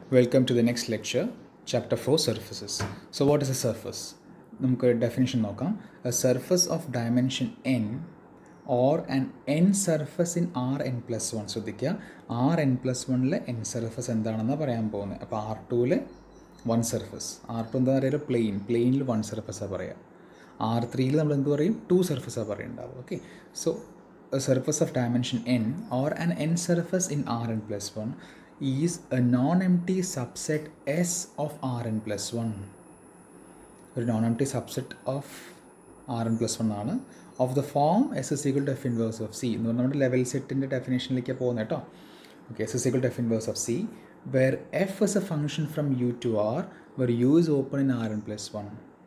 Welcome to the next lecture, chapter 4 surfaces. So, what is a surface? നമുക്ക് definition നോക്കാം a surface of dimension N or an N surface in R N plus one ശ്രദ്ധിക്കുക R N plus വണ്ണിലെ N surface എന്താണെന്ന് പറയാൻ പോകുന്നത് അപ്പോൾ R ടുവിൽ one surface R to എന്താ പറയുക പ്ലെയിൻ പ്ലെയിനിൽ വൺ സർഫസാണ് പറയുക ആർ ത്രീയിൽ നമ്മൾ എന്ത് പറയും ടു സർഫസാണ് പറയുന്നുണ്ടാവും okay so a surface of dimension n or an n surface in Rn plus 1 is a non-empty subset S of Rn plus 1. ഒരു non empty subset of R N plus one ആണ് of the form S S equal def inverse of C എന്ന് പറഞ്ഞാൽ നമ്മുടെ level സെറ്റിൻ്റെ ഡെഫിനേഷനിലേക്ക് പോകുന്നത് കേട്ടോ okay S S equal def inverse of C where F is a function from U to R where U is open in R N plus one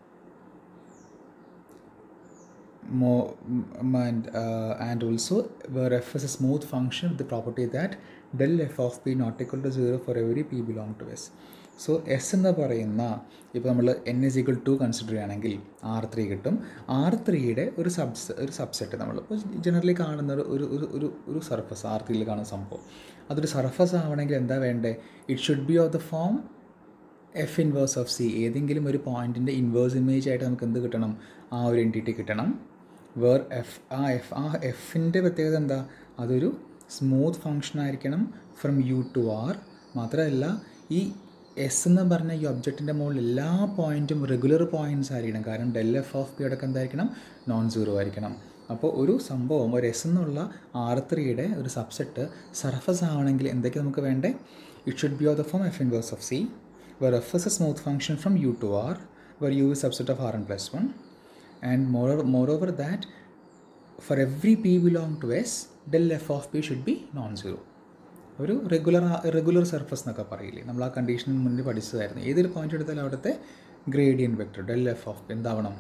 more m- and uh, and also where f is a smooth function with the property that del f of p not equal to 0 for every p belong to s so S എന്ന് പറയുന്ന ഇപ്പോൾ നമ്മൾ N is equal to consider ചെയ്യുകയാണെങ്കിൽ R three കിട്ടും R ത്രീയുടെ ഒരു subs ഒരു subset നമ്മൾ ഇപ്പോൾ ജനറലി കാണുന്ന ഒരു ഒരു ഒരു ഒരു ഒരു സർഫസ് ആർ ത്രീയിൽ കാണുന്ന സംഭവം അതൊരു സർഫസ് ആവണമെങ്കിൽ എന്താ വേണ്ടേ it should be of the form F inverse of C ഏതെങ്കിലും ഒരു പോയിൻറ്റിൻ്റെ ഇൻവേഴ്സ് ഇമേജ് ആയിട്ട് നമുക്ക് എന്ത് കിട്ടണം ആ ഒരു എൻറ്റിറ്റി കിട്ടണം വേർ എഫ് ആ എഫ് ആ എഫിൻ്റെ പ്രത്യേകത എന്താ അതൊരു സ്മൂത്ത് ഫങ്ഷൻ ആയിരിക്കണം ഫ്രം യു ടു ആർ മാത്രമല്ല ഈ എസ് എന്ന് പറഞ്ഞ ഈ ഒബ്ജക്റ്റിൻ്റെ മുകളിൽ എല്ലാ പോയിൻറ്റും റെഗുലർ പോയിൻറ്റ്സ് ആയിരിക്കണം കാരണം ഡെൽ എഫ് ഓഫ് പി അടക്കം എന്തായിരിക്കണം നോൺ സീറോ ആയിരിക്കണം അപ്പോൾ ഒരു സംഭവം ഒരു എസ് എന്നുള്ള ആർ ത്രീയുടെ ഒരു സബ്സെറ്റ് സർഫസ് ആവണമെങ്കിൽ എന്തൊക്കെ നമുക്ക് വേണ്ടേ it should be of the form F inverse of C where f is a smooth function from u to r, where u is subset of r n plus 1, and moreover, moreover that for every p belong to s, del f of p should be non-zero. ഒരു regular regular surface എന്നൊക്കെ പറയില്ലേ നമ്മൾ ആ കണ്ടീഷന് മുന്നേ പഠിച്ചതായിരുന്നു ഏതൊരു point എടുത്താലും അവിടുത്തെ gradient vector del F of എന്താവണം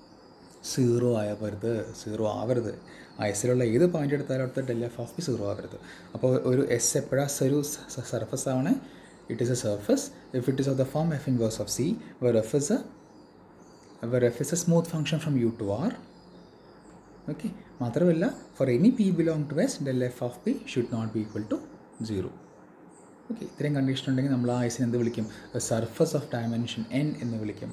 സീറോ ആവരുത് സീറോ ആവരുത് ആ എസ്സിലുള്ള ഏത് പോയിന്റ് എടുത്താലും അവിടുത്തെ del F of P zero ആവരുത് അപ്പോൾ ഒരു എസ് എപ്പോഴാണ് ഒരു സർഫസ് ആവണേ it is a surface if it is of the form f inverse of c where f is a where f is a smooth function from u to r okay മാത്രമല്ല for any P belong to S del F of P should not be equal to zero okay ഇത്രയും condition ഉണ്ടെങ്കിൽ നമ്മൾ ആ ഐസിനെ എന്ത് വിളിക്കും surface of dimension N എന്ന് വിളിക്കും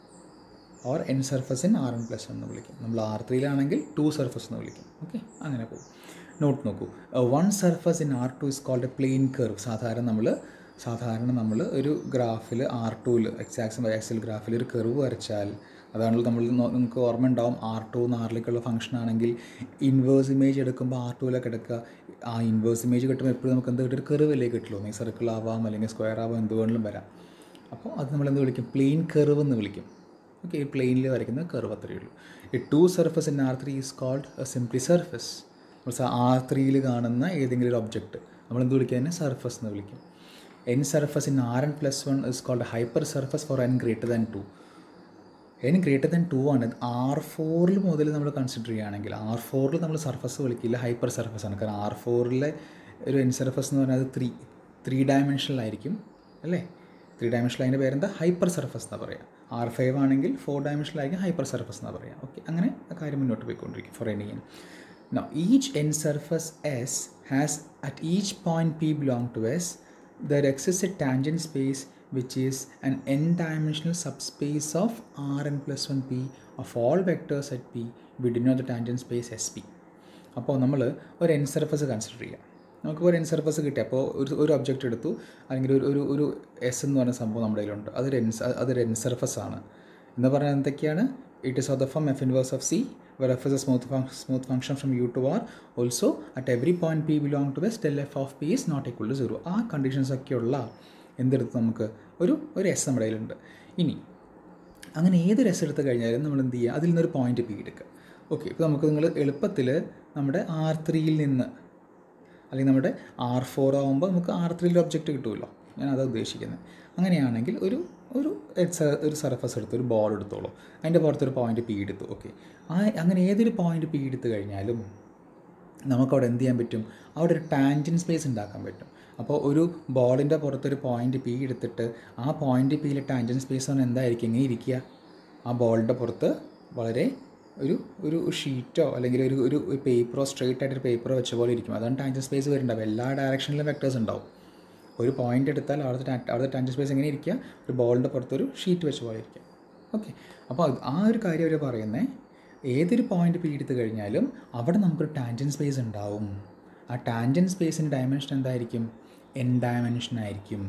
or N surface in R N plus എന്ന് വിളിക്കും നമ്മൾ ആർ ത്രീയിലാണെങ്കിൽ ടു സർഫസ് എന്ന് വിളിക്കും ഓക്കെ അങ്ങനെ പോകും നോട്ട് നോക്കൂ one surface in R two is called a plane curve സാധാരണ നമ്മൾ സാധാരണ നമ്മൾ ഒരു ഗ്രാഫിൽ ആർ ടുവിൽ എക്സ് ആക്സും വൈ ആക്സിൽ ഗ്രാഫിൽ ഒരു കർവ് വരച്ചാൽ അതാണല്ലോ നമ്മൾ നിങ്ങൾക്ക് ഓർമ്മ ഉണ്ടാവും ആർ ടു എന്ന് ആറിലേക്കുള്ള ഫംഗ്ഷൻ ആണെങ്കിൽ ഇൻവേഴ്സ് ഇമേജ് എടുക്കുമ്പോൾ ആർ ടുവിലൊക്കെ എടുക്കുക ആ ഇൻവേഴ്സ് ഇമേജ് കിട്ടുമ്പോൾ എപ്പോഴും നമുക്ക് എന്ത് കിട്ടും ഒരു കർവിലേ കിട്ടുള്ളൂ നീ സർക്കിൾ ആവാം അല്ലെങ്കിൽ സ്ക്വയർ ആവാം എന്ത് വേണമെങ്കിലും വരാം അപ്പോൾ അത് നമ്മൾ എന്ത് വിളിക്കും പ്ലെയിൻ കർവ് എന്ന് വിളിക്കും ഓക്കെ ഈ പ്ലെയിനിൽ വരയ്ക്കുന്ന കർവ് അത്രയേ ഉള്ളൂ ഈ two surface in R three is called a simply surface R ത്രീയിൽ കാണുന്ന ഏതെങ്കിലും ഒരു ഒബ്ജക്റ്റ് നമ്മൾ എന്ത് വിളിക്കുക തന്നെ സർഫസ് എന്ന് വിളിക്കും n surface in Rn plus 1 is called a hypersurface for n greater than 2. n greater than 2 ആണ് ആർ ഫോറിൽ മുതൽ നമ്മൾ കൺസിഡർ ചെയ്യുകയാണെങ്കിൽ ആർ ഫോറിൽ നമ്മൾ സർഫസ് വിളിക്കില്ല ഹൈപ്പർ സർഫസ് ആണ് കാരണം ആർ ഫോറിലെ ഒരു എൻ സർഫസ് എന്ന് പറഞ്ഞാൽ അത് ത്രീ ത്രീ ഡയമെൻഷനിലായിരിക്കും അല്ലേ ത്രീ ഡയമെൻഷനിൽ അതിൻ്റെ പേരെന്താ ഹൈപ്പർ സർഫസ് എന്നാണ് പറയുക ആർ ഫൈവ് ആണെങ്കിൽ ഫോർ ഡയമെൻഷനിലായിരിക്കും ഹൈപ്പർ സർഫസ് എന്നാണ് പറയുക ഓക്കെ അങ്ങനെ ആ കാര്യം മുന്നോട്ട് പോയിക്കൊണ്ടിരിക്കും for any N Now, each n surface S has at each point P belong to S there exists a tangent space which is an n-dimensional subspace of Rn plus 1p of all vectors at p we denote the tangent space sp അപ്പോൾ നമ്മൾ ഒരു n surface consider ചെയ്യാം നമുക്ക് ഒരു n surface കിട്ടി അപ്പോൾ ഒരു ഒരു ഒബ്ജക്റ്റ് എടുത്തു അല്ലെങ്കിൽ ഒരു ഒരു ഒരു എസ് എന്ന് പറയുന്ന സംഭവം നമ്മുടെ കയ്യിലുണ്ട് അതൊരു എൻ അതൊരു എൻ സർഫസ് ആണ് എന്ന് പറഞ്ഞാൽ എന്തൊക്കെയാണ് it is of the form F inverse of C where f is a smooth, fun- smooth function from u to r also at every point p belong to s del f of p is not equal to 0 ആ conditions ഒക്കെയുള്ള എന്തെടുത്ത് നമുക്ക് ഒരു ഒരു S നമ്മുടെ കയ്യിലുണ്ട് ഇനി അങ്ങനെ ഏതൊരു എസ് എടുത്ത് കഴിഞ്ഞാലും നമ്മൾ എന്ത് ചെയ്യുക അതിൽ നിന്നൊരു പോയിന്റ് പി എടുക്കുക ഓക്കെ ഇപ്പോൾ നമുക്ക് നിങ്ങൾ എളുപ്പത്തിൽ നമ്മുടെ ആർ ത്രീയിൽ നിന്ന് അല്ലെങ്കിൽ നമ്മുടെ ആർ ഫോർ ആകുമ്പോൾ നമുക്ക് ആർ ത്രീയിൽ ഒബ്ജക്റ്റ് കിട്ടുമല്ലോ ഞാൻ അതാണ് ഉദ്ദേശിക്കുന്നത് അങ്ങനെയാണെങ്കിൽ ഒരു ഒരു ഒരു സർഫസ് എടുത്ത് ഒരു ബോൾ എടുത്തോളൂ അതിൻ്റെ പുറത്തൊരു പോയിന്റ് പി എടുത്തു ഓക്കെ ആ അങ്ങനെ ഏതൊരു പോയിന്റ് പി എടുത്തു കഴിഞ്ഞാലും നമുക്കവിടെ എന്ത് ചെയ്യാൻ പറ്റും അവിടെ ഒരു ടാൻജൻ സ്പേസ് ഉണ്ടാക്കാൻ പറ്റും അപ്പോൾ ഒരു ബോളിൻ്റെ പുറത്തൊരു പോയിന്റ് പി എടുത്തിട്ട് ആ പോയിന്റ് പിയിലെ ടാൻജൻ സ്പേസ് ആണ് എന്തായിരിക്കും എങ്ങനെ ഇരിക്കുക ആ ബോളിൻ്റെ പുറത്ത് വളരെ ഒരു ഒരു ഷീറ്റോ അല്ലെങ്കിൽ ഒരു ഒരു പേപ്പറോ സ്ട്രെയിറ്റ് ആയിട്ടൊരു പേപ്പറോ വെച്ച പോലെ ഇരിക്കും അതാണ് ടാൻജൻ സ്പേസ് വരുന്നുണ്ടാവും എല്ലാ ഡയറക്ഷനിലും വെക്ടേഴ്സ് ഉണ്ടാവും ഒരു പോയിന്റ് എടുത്താൽ അവിടുത്തെ ടാ- അവിടുത്തെ ടാൻജൻ സ്പേസ് എങ്ങനെ ഇരിക്കുക ഒരു ബോളിൻ്റെ പുറത്തൊരു ഷീറ്റ് വെച്ച പോലെ ഇരിക്കുക ഓക്കെ അപ്പോൾ അത് ആ ഒരു കാര്യം അവർ പറയുന്നത് ഏതൊരു പോയിന്റ് പി എടുത്തു കഴിഞ്ഞാലും അവിടെ നമുക്കൊരു ടാൻജൻ സ്പേസ് ഉണ്ടാവും ആ ടാൻജൻ സ്പേസിൻ്റെ ഡയമെൻഷൻ എന്തായിരിക്കും എൻ ഡയമെൻഷൻ ആയിരിക്കും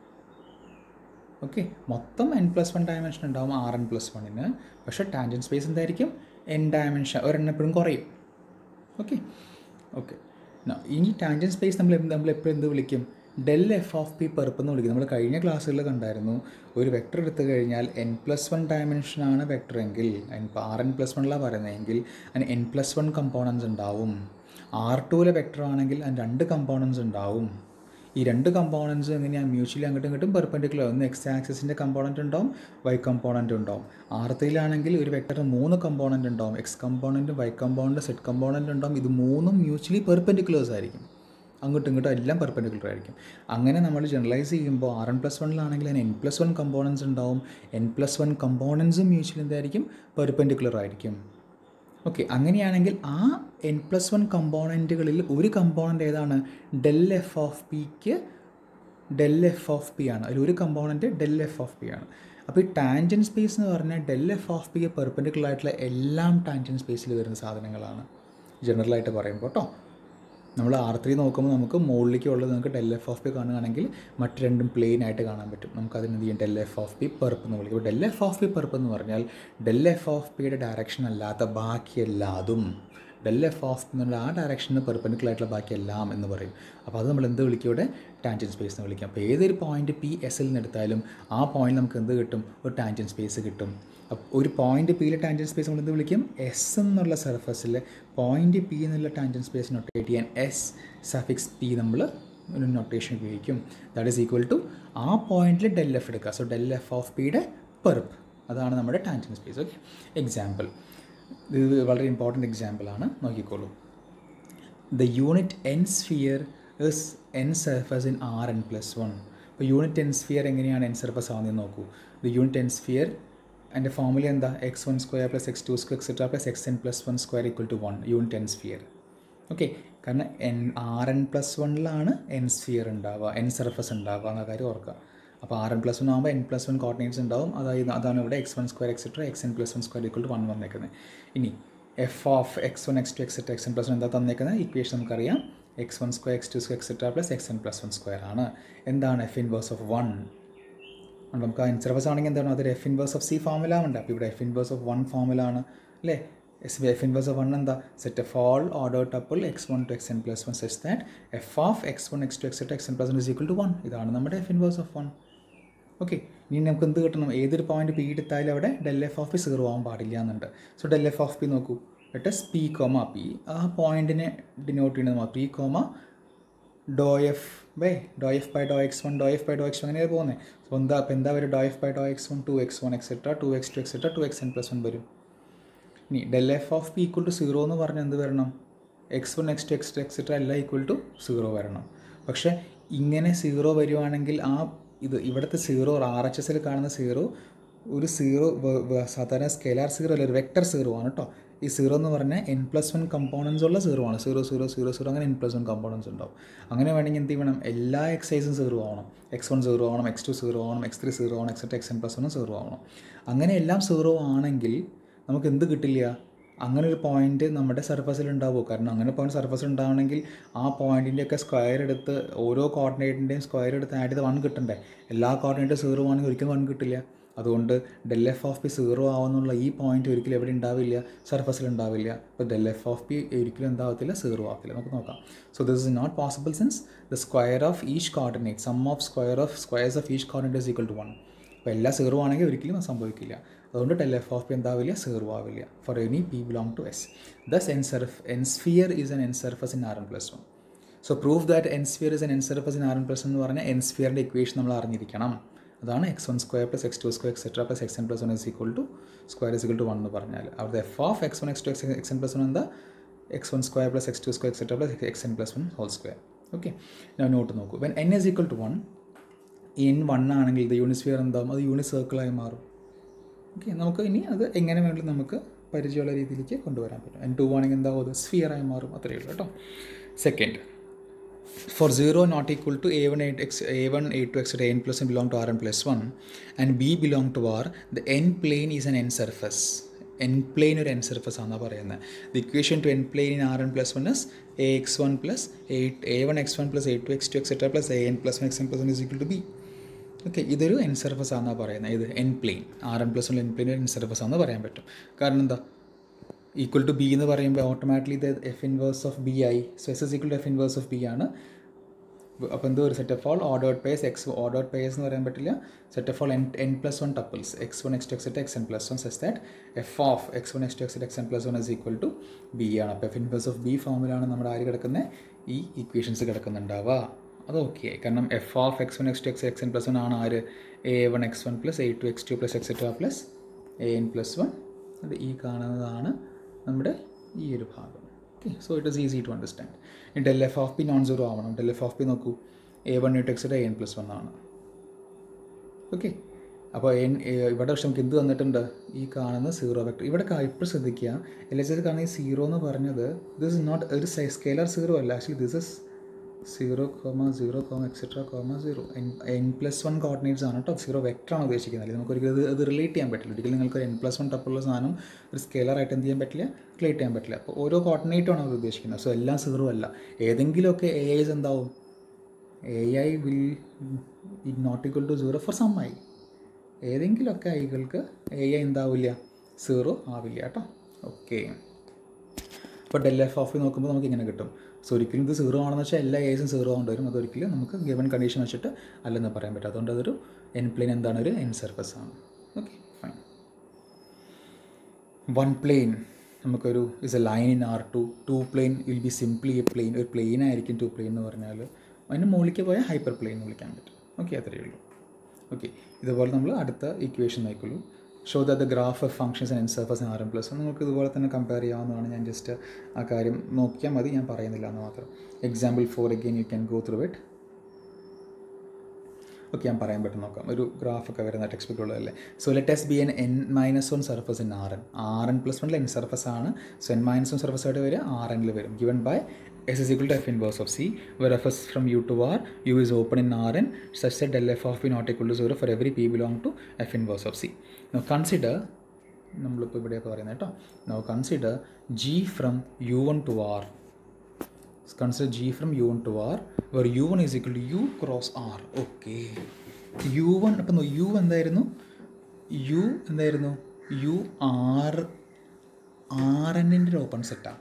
ഓക്കെ മൊത്തം എൻ പ്ലസ് വൺ ഡയമെൻഷൻ ഉണ്ടാവും ആർ എൻ പ്ലസ് വണ്ണിന് പക്ഷേ ടാൻജൻ സ്പേസ് എന്തായിരിക്കും എൻ ഡയമെൻഷൻ ഒരെണ്ണം എപ്പോഴും കുറയും ഓക്കെ ഓക്കെ ഇനി ടാൻജൻ സ്പേസ് നമ്മൾ എന്ത് നമ്മൾ എപ്പോഴും എന്ത് വിളിക്കും del F of P perp എന്ന് വിളിക്കും നമ്മൾ കഴിഞ്ഞ ക്ലാസ്സുകളിൽ കണ്ടായിരുന്നു ഒരു വെക്ടർ എടുത്തു കഴിഞ്ഞാൽ എൻ പ്ലസ് വൺ ഡയമെൻഷനാണ് വെക്ടർ എങ്കിൽ ആർ എൻ പ്ലസ് വണ്ണിലാണ് പറയുന്നതെങ്കിൽ അതിന് എൻ പ്ലസ് വൺ കമ്പോണൻസ് ഉണ്ടാവും ആർ ടുവിലെ വെക്ടർ ആണെങ്കിൽ അതിന് രണ്ട് കമ്പോണൻസ് ഉണ്ടാവും ഈ രണ്ട് കമ്പോണൻസ് എങ്ങനെയാണ് മ്യൂച്വലി അങ്ങോട്ടും ഇങ്ങോട്ടും പെർപെൻഡിക്കുലർ ഒന്ന് എക്സ് ആക്സിസിൻ്റെ കമ്പോണൻറ്റ് ഉണ്ടാവും വൈ കമ്പോണൻറ്റ് ഉണ്ടാവും ആർത്തിയിലാണെങ്കിൽ ഒരു വെക്ടറിന് മൂന്ന് കമ്പോണൻറ്റ് ഉണ്ടാവും X component Y component Z component ഉണ്ടാവും ഇത് മൂന്നും മ്യൂച്വലി പെർപെൻഡിക്കുലേഴ്സ് ആയിരിക്കും അങ്ങോട്ടും ഇങ്ങോട്ടും എല്ലാം പെർപെൻഡിക്കുലർ ആയിരിക്കും അങ്ങനെ നമ്മൾ ജനറലൈസ് ചെയ്യുമ്പോൾ ആർ എൻ പ്ലസ് വണ്ണിലാണെങ്കിൽ അതിന് എൻ പ്ലസ് വൺ കമ്പോണൻസ് ഉണ്ടാവും എൻ പ്ലസ് വൺ കമ്പോണൻസും മ്യൂച്വലി എന്തായിരിക്കും പെർപെൻഡിക്കുലർ ആയിരിക്കും ഓക്കെ അങ്ങനെയാണെങ്കിൽ ആ എൻ പ്ലസ് വൺ കമ്പോണൻറ്റുകളിൽ ഒരു കമ്പോണൻ്റ് ഏതാണ് ഡെൽ എഫ് ഓഫ് പിക്ക് ഡെൽ എഫ് ഓഫ് പി ആണ് അതിൽ ഒരു component del F of P ആണ് അപ്പോൾ ഈ ടാൻജൻ സ്പേസ് എന്ന് പറഞ്ഞാൽ ഡെൽ എഫ് ഓഫ് പിക്ക് പെർപെൻഡിക്കുലർ ആയിട്ടുള്ള എല്ലാം ടാൻജൻ സ്പേസിൽ വരുന്ന സാധനങ്ങളാണ് ജനറലായിട്ട് പറയുമ്പോൾ കേട്ടോ നമ്മൾ ആർ ത്രീ നോക്കുമ്പോൾ നമുക്ക് മുകളിലേക്ക് ഉള്ളത് നമുക്ക് ഡെൽ എഫ് ഓഫ് പി കാണുകയാണെങ്കിൽ മറ്റ് രണ്ടും പ്ലെയിൻ ആയിട്ട് കാണാൻ പറ്റും നമുക്ക് അതിന് എന്ത് ചെയ്യും del F of P perp എന്ന് വിളിക്കും del F of P perp എന്ന് പറഞ്ഞാൽ ഡെൽ എഫ് ഓഫ് പിയുടെ ഡയറക്ഷൻ അല്ലാത്ത ബാക്കി എല്ലാതും ഡെൽ എഫ് ഓഫ് എന്നുള്ള ആ ഡയറക്ഷന് പെർപ്പൻഡിക്കുലർ ആയിട്ടുള്ള ബാക്കി എല്ലാം എന്ന് പറയും അപ്പോൾ അത് നമ്മൾ എന്ത് വിളിക്കും ഇവിടെ ടാൻജൻ സ്പേസ് എന്ന് വിളിക്കാം അപ്പോൾ ഏതൊരു പോയിന്റ് പി എസ് എൽ എടുത്താലും ആ പോയിന്റ് നമുക്ക് എന്ത് കിട്ടും ഒരു ടാൻജൻ സ്പേസ് കിട്ടും അപ്പോൾ ഒരു പോയിന്റ് പിയിലെ ടാൻജൻ സ്പേസ് നമ്മൾ എന്ത് വിളിക്കും എസ് എന്നുള്ള സർഫസിൽ പോയിന്റ് പി എന്നുള്ള ടാൻജൻ സ്പേസ് നൊട്ടേറ്റ് ചെയ്യാൻ എസ് സഫിക്സ് പി നമ്മൾ ഒരു നൊട്ടേഷൻ ഉപയോഗിക്കും ദാറ്റ് ഈസ് ഈക്വൽ ടു ആ പോയിന്റിൽ ഡെൽ എഫ് എടുക്കുക സോ ഡെൽ എഫ് ഓഫ് പിയുടെ പെർപ്പ് അതാണ് നമ്മുടെ ടാൻജൻ സ്പേസ് ഓക്കെ എക്സാമ്പിൾ ഇത് വളരെ ഇമ്പോർട്ടൻ്റ് എക്സാമ്പിളാണ് നോക്കിക്കോളൂ the unit N sphere is N surface in R N plus one അപ്പോൾ യൂണിറ്റ് എൻ സ്ഫിയർ എങ്ങനെയാണ് എൻ സർഫസ് ആവുന്നത് നോക്കൂ ദ യൂണിറ്റ് എൻ സ്ഫിയർ അതിൻ്റെ ഫോമുല എന്താ X one square plus X two square etcetera plus X N plus one square equal to one unit N sphere okay കാരണം N R N plus വണ്ണിലാണ് N sphere ഉണ്ടാവുക N surface ഉണ്ടാവുക എന്ന കാര്യം ഓർക്കുക അപ്പോൾ ആർ എൻ പ്ലസ് വൺ ആകുമ്പോൾ N plus one coordinates ഉണ്ടാവും അതായത് അതാണ് ഇവിടെ X one square etcetera X N plus one square equal to one വന്നേക്കുന്നത് ഇനി F of X one X two etcetera X N plus one എന്താ തന്നേക്കുന്നത് equation നമുക്കറിയാം X one square X two square etcetera plus X N plus one square ആണ് എന്താണ് F inverse of one നമുക്ക് ആ ഇൻസർവസ് ആണെങ്കിൽ എന്താണ് അതൊരു F inverse of C formula ഉണ്ട് അപ്പോൾ ഇവിടെ F inverse of one formula ആണ് അല്ലേ S F inverse of one എന്താ set of all order tuple X one two X N plus one such that F of X one X two X two X N plus one is equal to one ഇതാണ് നമ്മുടെ F inverse of one okay ഇനി നമുക്ക് എന്ത് കിട്ടണം ഏതൊരു point P എടുത്താലും അവിടെ del F of P zero ആവാൻ പാടില്ല എന്നുണ്ട് so del F of P നോക്കൂ let's P comma P ആ പോയിന്റിനെ ഡിനോട്ട് ചെയ്യുന്നത് P comma doh F by doh F by Dr X one doh f by Dr X one അങ്ങനെയാണ് പോകുന്നത് so എന്താ അപ്പോൾ എന്താ വരും doh F by Dr X one two X one etcetera two X two etcetera two X N plus one വരും ഇനി del F of P equal to zero എന്ന് പറഞ്ഞാൽ എന്ത് വരണം X one X two X two etcetera എല്ലാം equal to zero വരണം പക്ഷേ ഇങ്ങനെ സീറോ വരുവാണെങ്കിൽ ആ ഇത് ഇവിടുത്തെ സീറോ ആർ എച്ച് എസിൽ കാണുന്ന സീറോ ഒരു സീറോ സാധാരണ സ്കെലാർ സീറോ അല്ല ഒരു വെക്ടർ സീറോ ആണ് കേട്ടോ ഈ സീറോ എന്ന് പറഞ്ഞാൽ എൻ പ്ലസ് വൺ കമ്പോണൻസ് ഉള്ള സീറോ ആണ് സീറോ സീറോ സീറോ സീറോ അങ്ങനെ എൻ പ്ലസ് വൺ കമ്പോണൻസ് ഉണ്ടാവും അങ്ങനെ വേണമെങ്കിൽ എന്ത് ചെയ്യണം എല്ലാ എക്സൈസും സീറോ ആവണം എക്സ് വൺ സീറോ ആവണം എക്സ് ടു സീറോ ആവണം എക്സ് ത്രീ സീറോ ആവണം etcetera X N plus one zero ആവണം അങ്ങനെ എല്ലാം സീറോ ആണെങ്കിൽ നമുക്ക് എന്ത് കിട്ടില്ല അങ്ങനെ ഒരു പോയിന്റ് നമ്മുടെ സർഫസിൽ ഉണ്ടാവുമോ കാരണം അങ്ങനെ പോയിന്റ് സർഫസിൽ ഉണ്ടാവണമെങ്കിൽ ആ പോയിന്റിൻ്റെയൊക്കെ സ്ക്വയർ എടുത്ത് ഓരോ കോർഡിനേറ്റിൻ്റെയും സ്ക്വയർ എടുത്ത് ആഡ് ചെയ്ത് വൺ കിട്ടണ്ടേ എല്ലാ കോർഡിനേറ്റും സീറോ ആണെങ്കിൽ ഒരിക്കലും വൺ കിട്ടില്ല അതുകൊണ്ട് del F of P zero ആവുന്നുള്ള ഈ പോയിന്റ് ഒരിക്കലും എവിടെ ഉണ്ടാവില്ല സർഫസിൽ ഉണ്ടാവില്ല അപ്പോൾ ഡെൽ എഫ് ഓഫ് പി ഒരിക്കലും എന്താവത്തില്ല സീറോ ആവത്തില്ല നമുക്ക് നോക്കാം so this is not possible since the square of each coordinate sum of square of squares of each coordinate is equal to one അപ്പോൾ എല്ലാ സീറോ ആണെങ്കിൽ ഒരിക്കലും അത് സംഭവിക്കില്ല അതുകൊണ്ട് ഡെൽ എഫ് ഓഫ് പി എന്താവില്ല സീറോ ആവില്ല for any P belong to S thus N surf N sphere is N N surface in R N plus one so proof that N sphere is N N surface in R N plus എന്ന് പറഞ്ഞാൽ n സ്ഫിയറിൻ്റെ equation നമ്മൾ അറിഞ്ഞിരിക്കണം അതാണ് x one square plus X two square etcetera plus X N plus one is equal to square is equal to one എന്ന് പറഞ്ഞാൽ അവിടുത്തെ f of X one X two x x N plus one എന്താ X one square plus X two square etcetera plus X N plus one whole square okay ഞാൻ note നോക്കൂ when N is equal to one n one ആണെങ്കിൽ ഇത് യൂണിസ്ഫിയർ എന്താവും അത് യൂണി സർക്കിളായി മാറും okay നമുക്ക് ഇനി അത് എങ്ങനെ വേണമെങ്കിലും നമുക്ക് പരിചയമുള്ള രീതിയിലേക്ക് കൊണ്ടുവരാൻ പറ്റും എൻ ടു ആണെങ്കിൽ എന്താവും അത് സ്ഫിയറായി മാറും അത്രയേ ഉള്ളൂ കേട്ടോ second for 0 not equal to a1 8x a1 a2 etc n plus 1 belong to rn plus 1 and b belong to r the n plane is an n surface n plane ഒരു n surface ആണെന്നാണ് പറയുന്നത് the equation to n plane in rn plus 1 is ax1 plus a1 x1 plus a2 x2 etc plus an plus 1 xn plus 1 is equal to b okay ഇതൊരു n surface ആണെന്നാണ് പറയുന്നത് ഇത് n plane R N plus n plane n surface ആണെന്ന് പറയാൻ പറ്റും കാരണം എന്താ equal to B എന്ന് പറയുമ്പോൾ ഓട്ടോമാറ്റിക്കലി ഇത് എഫ് ഇൻവേഴ്സ് ഓഫ് ബി ആയി so S is equal to F inverse of b ആണ് അപ്പോൾ എന്തോ ഒരു set of all ordered pairs x ordered pairs എന്ന് പറയാൻ പറ്റില്ല set of all n N plus one tuples x one X two x x N plus one such that F of X one X two x x N plus one is equal to b ആണ് അപ്പോൾ F inverse of B ഫോമിലാണ് നമ്മുടെ ആര് കിടക്കുന്നത് ഈ equations കിടക്കുന്നുണ്ടാവുക അത് okay കാരണം f of X one X two x x N plus one ആണ് ആര് a one x one plus a two X two plus etcetera plus a n plus one അത് ഈ കാണുന്നതാണ് നമ്മുടെ ഈ ഒരു ഭാഗം okay so it is easy to understand ഈ del F of P non zero ആവണം ഡെൽ എഫ് ഓഫ് പി നോക്കൂ എ വൺ എട്ട് x a n plus one ആണ് ഓക്കെ അപ്പോൾ എൻ ഇവിടെ പക്ഷെ നമുക്ക് എന്ത് തന്നിട്ടുണ്ട് ഈ കാണുന്ന സീറോ വെക്ടർ ഇവിടെ ഇപ്പോൾ ശ്രദ്ധിക്കുക എൽ എച്ച് കാണുന്ന ഈ സീറോ എന്ന് പറഞ്ഞത് ദിസ് ഇസ് നോട്ട് ഒരു സ്കെയിലർ സീറോ അല്ല actually this is zero comma zero comma etcetera comma zero n N plus one coordinates ആണ് കേട്ടോ സീറോ വെക്ടറാണ് ഉദ്ദേശിക്കുന്നത് നമുക്ക് ഒരിക്കലും ഇത് അത് റിലേറ്റ് ചെയ്യാൻ പറ്റില്ല ഒരിക്കലും നിങ്ങൾക്ക് എൻ പ്ലസ് വൺ ടപ്പുള്ള സാധനം ഒരു സ്കെയിലറായിട്ട് എന്ത് ചെയ്യാൻ പറ്റില്ല റിലേറ്റ് ചെയ്യാൻ പറ്റില്ല അപ്പോൾ ഓരോ കോർഡിനേറ്റുമാണ് അത് ഉദ്ദേശിക്കുന്നത് സോ എല്ലാം സീറോ അല്ല ഏതെങ്കിലുമൊക്കെ എ ഐസ് എന്താവും a i will not equal to zero for some i ഏതെങ്കിലുമൊക്കെ ഐകൾക്ക് എ ഐ എന്താവില്ല സീറോ ആവില്ല കേട്ടോ ഓക്കെ അപ്പോൾ ഡെൽ എഫ് ഓഫ് നോക്കുമ്പോൾ നമുക്ക് ഇങ്ങനെ കിട്ടും സോ ഒരിക്കലും ഇത് സീറോ ആണെന്ന് വെച്ചാൽ എല്ലാ ഏസും സീറോ ആവേണ്ടി വരും അതൊരിക്കലും നമുക്ക് ഗിവൺ കണ്ടീഷൻ വെച്ചിട്ട് അല്ലെന്ന് പറയാൻ പറ്റും അതുകൊണ്ട് അതൊരു എൻ പ്ലെയിൻ എന്താണ് ഒരു എൻ സർഫസ് ആണ് ഓക്കെ ഫൈൻ വൺ പ്ലെയിൻ നമുക്കൊരു is a line in R two two plane will be simply a plane ഒരു പ്ലെയിൻ ആയിരിക്കും ടു പ്ലെയിൻ എന്ന് പറഞ്ഞാൽ അതിന് മുകളിലേക്ക് പോയാൽ ഹൈപ്പർ പ്ലെയിൻ എന്ന് വിളിക്കാൻ പറ്റും ഓക്കെ അത്രയേ ഉള്ളൂ ഓക്കെ ഇതുപോലെ നമ്മൾ അടുത്ത ഇക്വേഷൻ നോക്കുള്ളൂ show the graph of functions and surface R m plus നിങ്ങൾക്ക് ഇതുപോലെ തന്നെ കമ്പയർ ചെയ്യാവുന്നതാണ് ഞാൻ ജസ്റ്റ് ആ കാര്യം നോക്കിയാൽ മതി ഞാൻ പറയുന്നില്ല എന്ന് മാത്രം example for again you can go through it okay ഞാൻ പറയാൻ പറ്റും നോക്കാം ഒരു ഗ്രാഫൊക്കെ വരുന്ന ടെക്സ്റ്റ് ബുക്ക് ഉള്ളതല്ലേ so let S be n n minus one surface in R N R N plus വണ്ണിൽ എൻ സർഫസ് ആണ് so n minus one surface ആയിട്ട് വരിക ആർ എനിൽ വരും given by S is equal to f inverse of C, where f is from U to R, U is open in Rn, such that del f of P not equal to 0 for every P belong to f inverse of C. Now consider, നമ്മളിപ്പോൾ ഇവിടെയൊക്കെ പറയുന്നത് കേട്ടോ now consider g from U one to R consider g from U one to R where U one is equal to U cross R okay U one അപ്പം U എന്തായിരുന്നു U എന്തായിരുന്നു U R R എന്നിൻ്റെ ഒരു open സെറ്റാണ്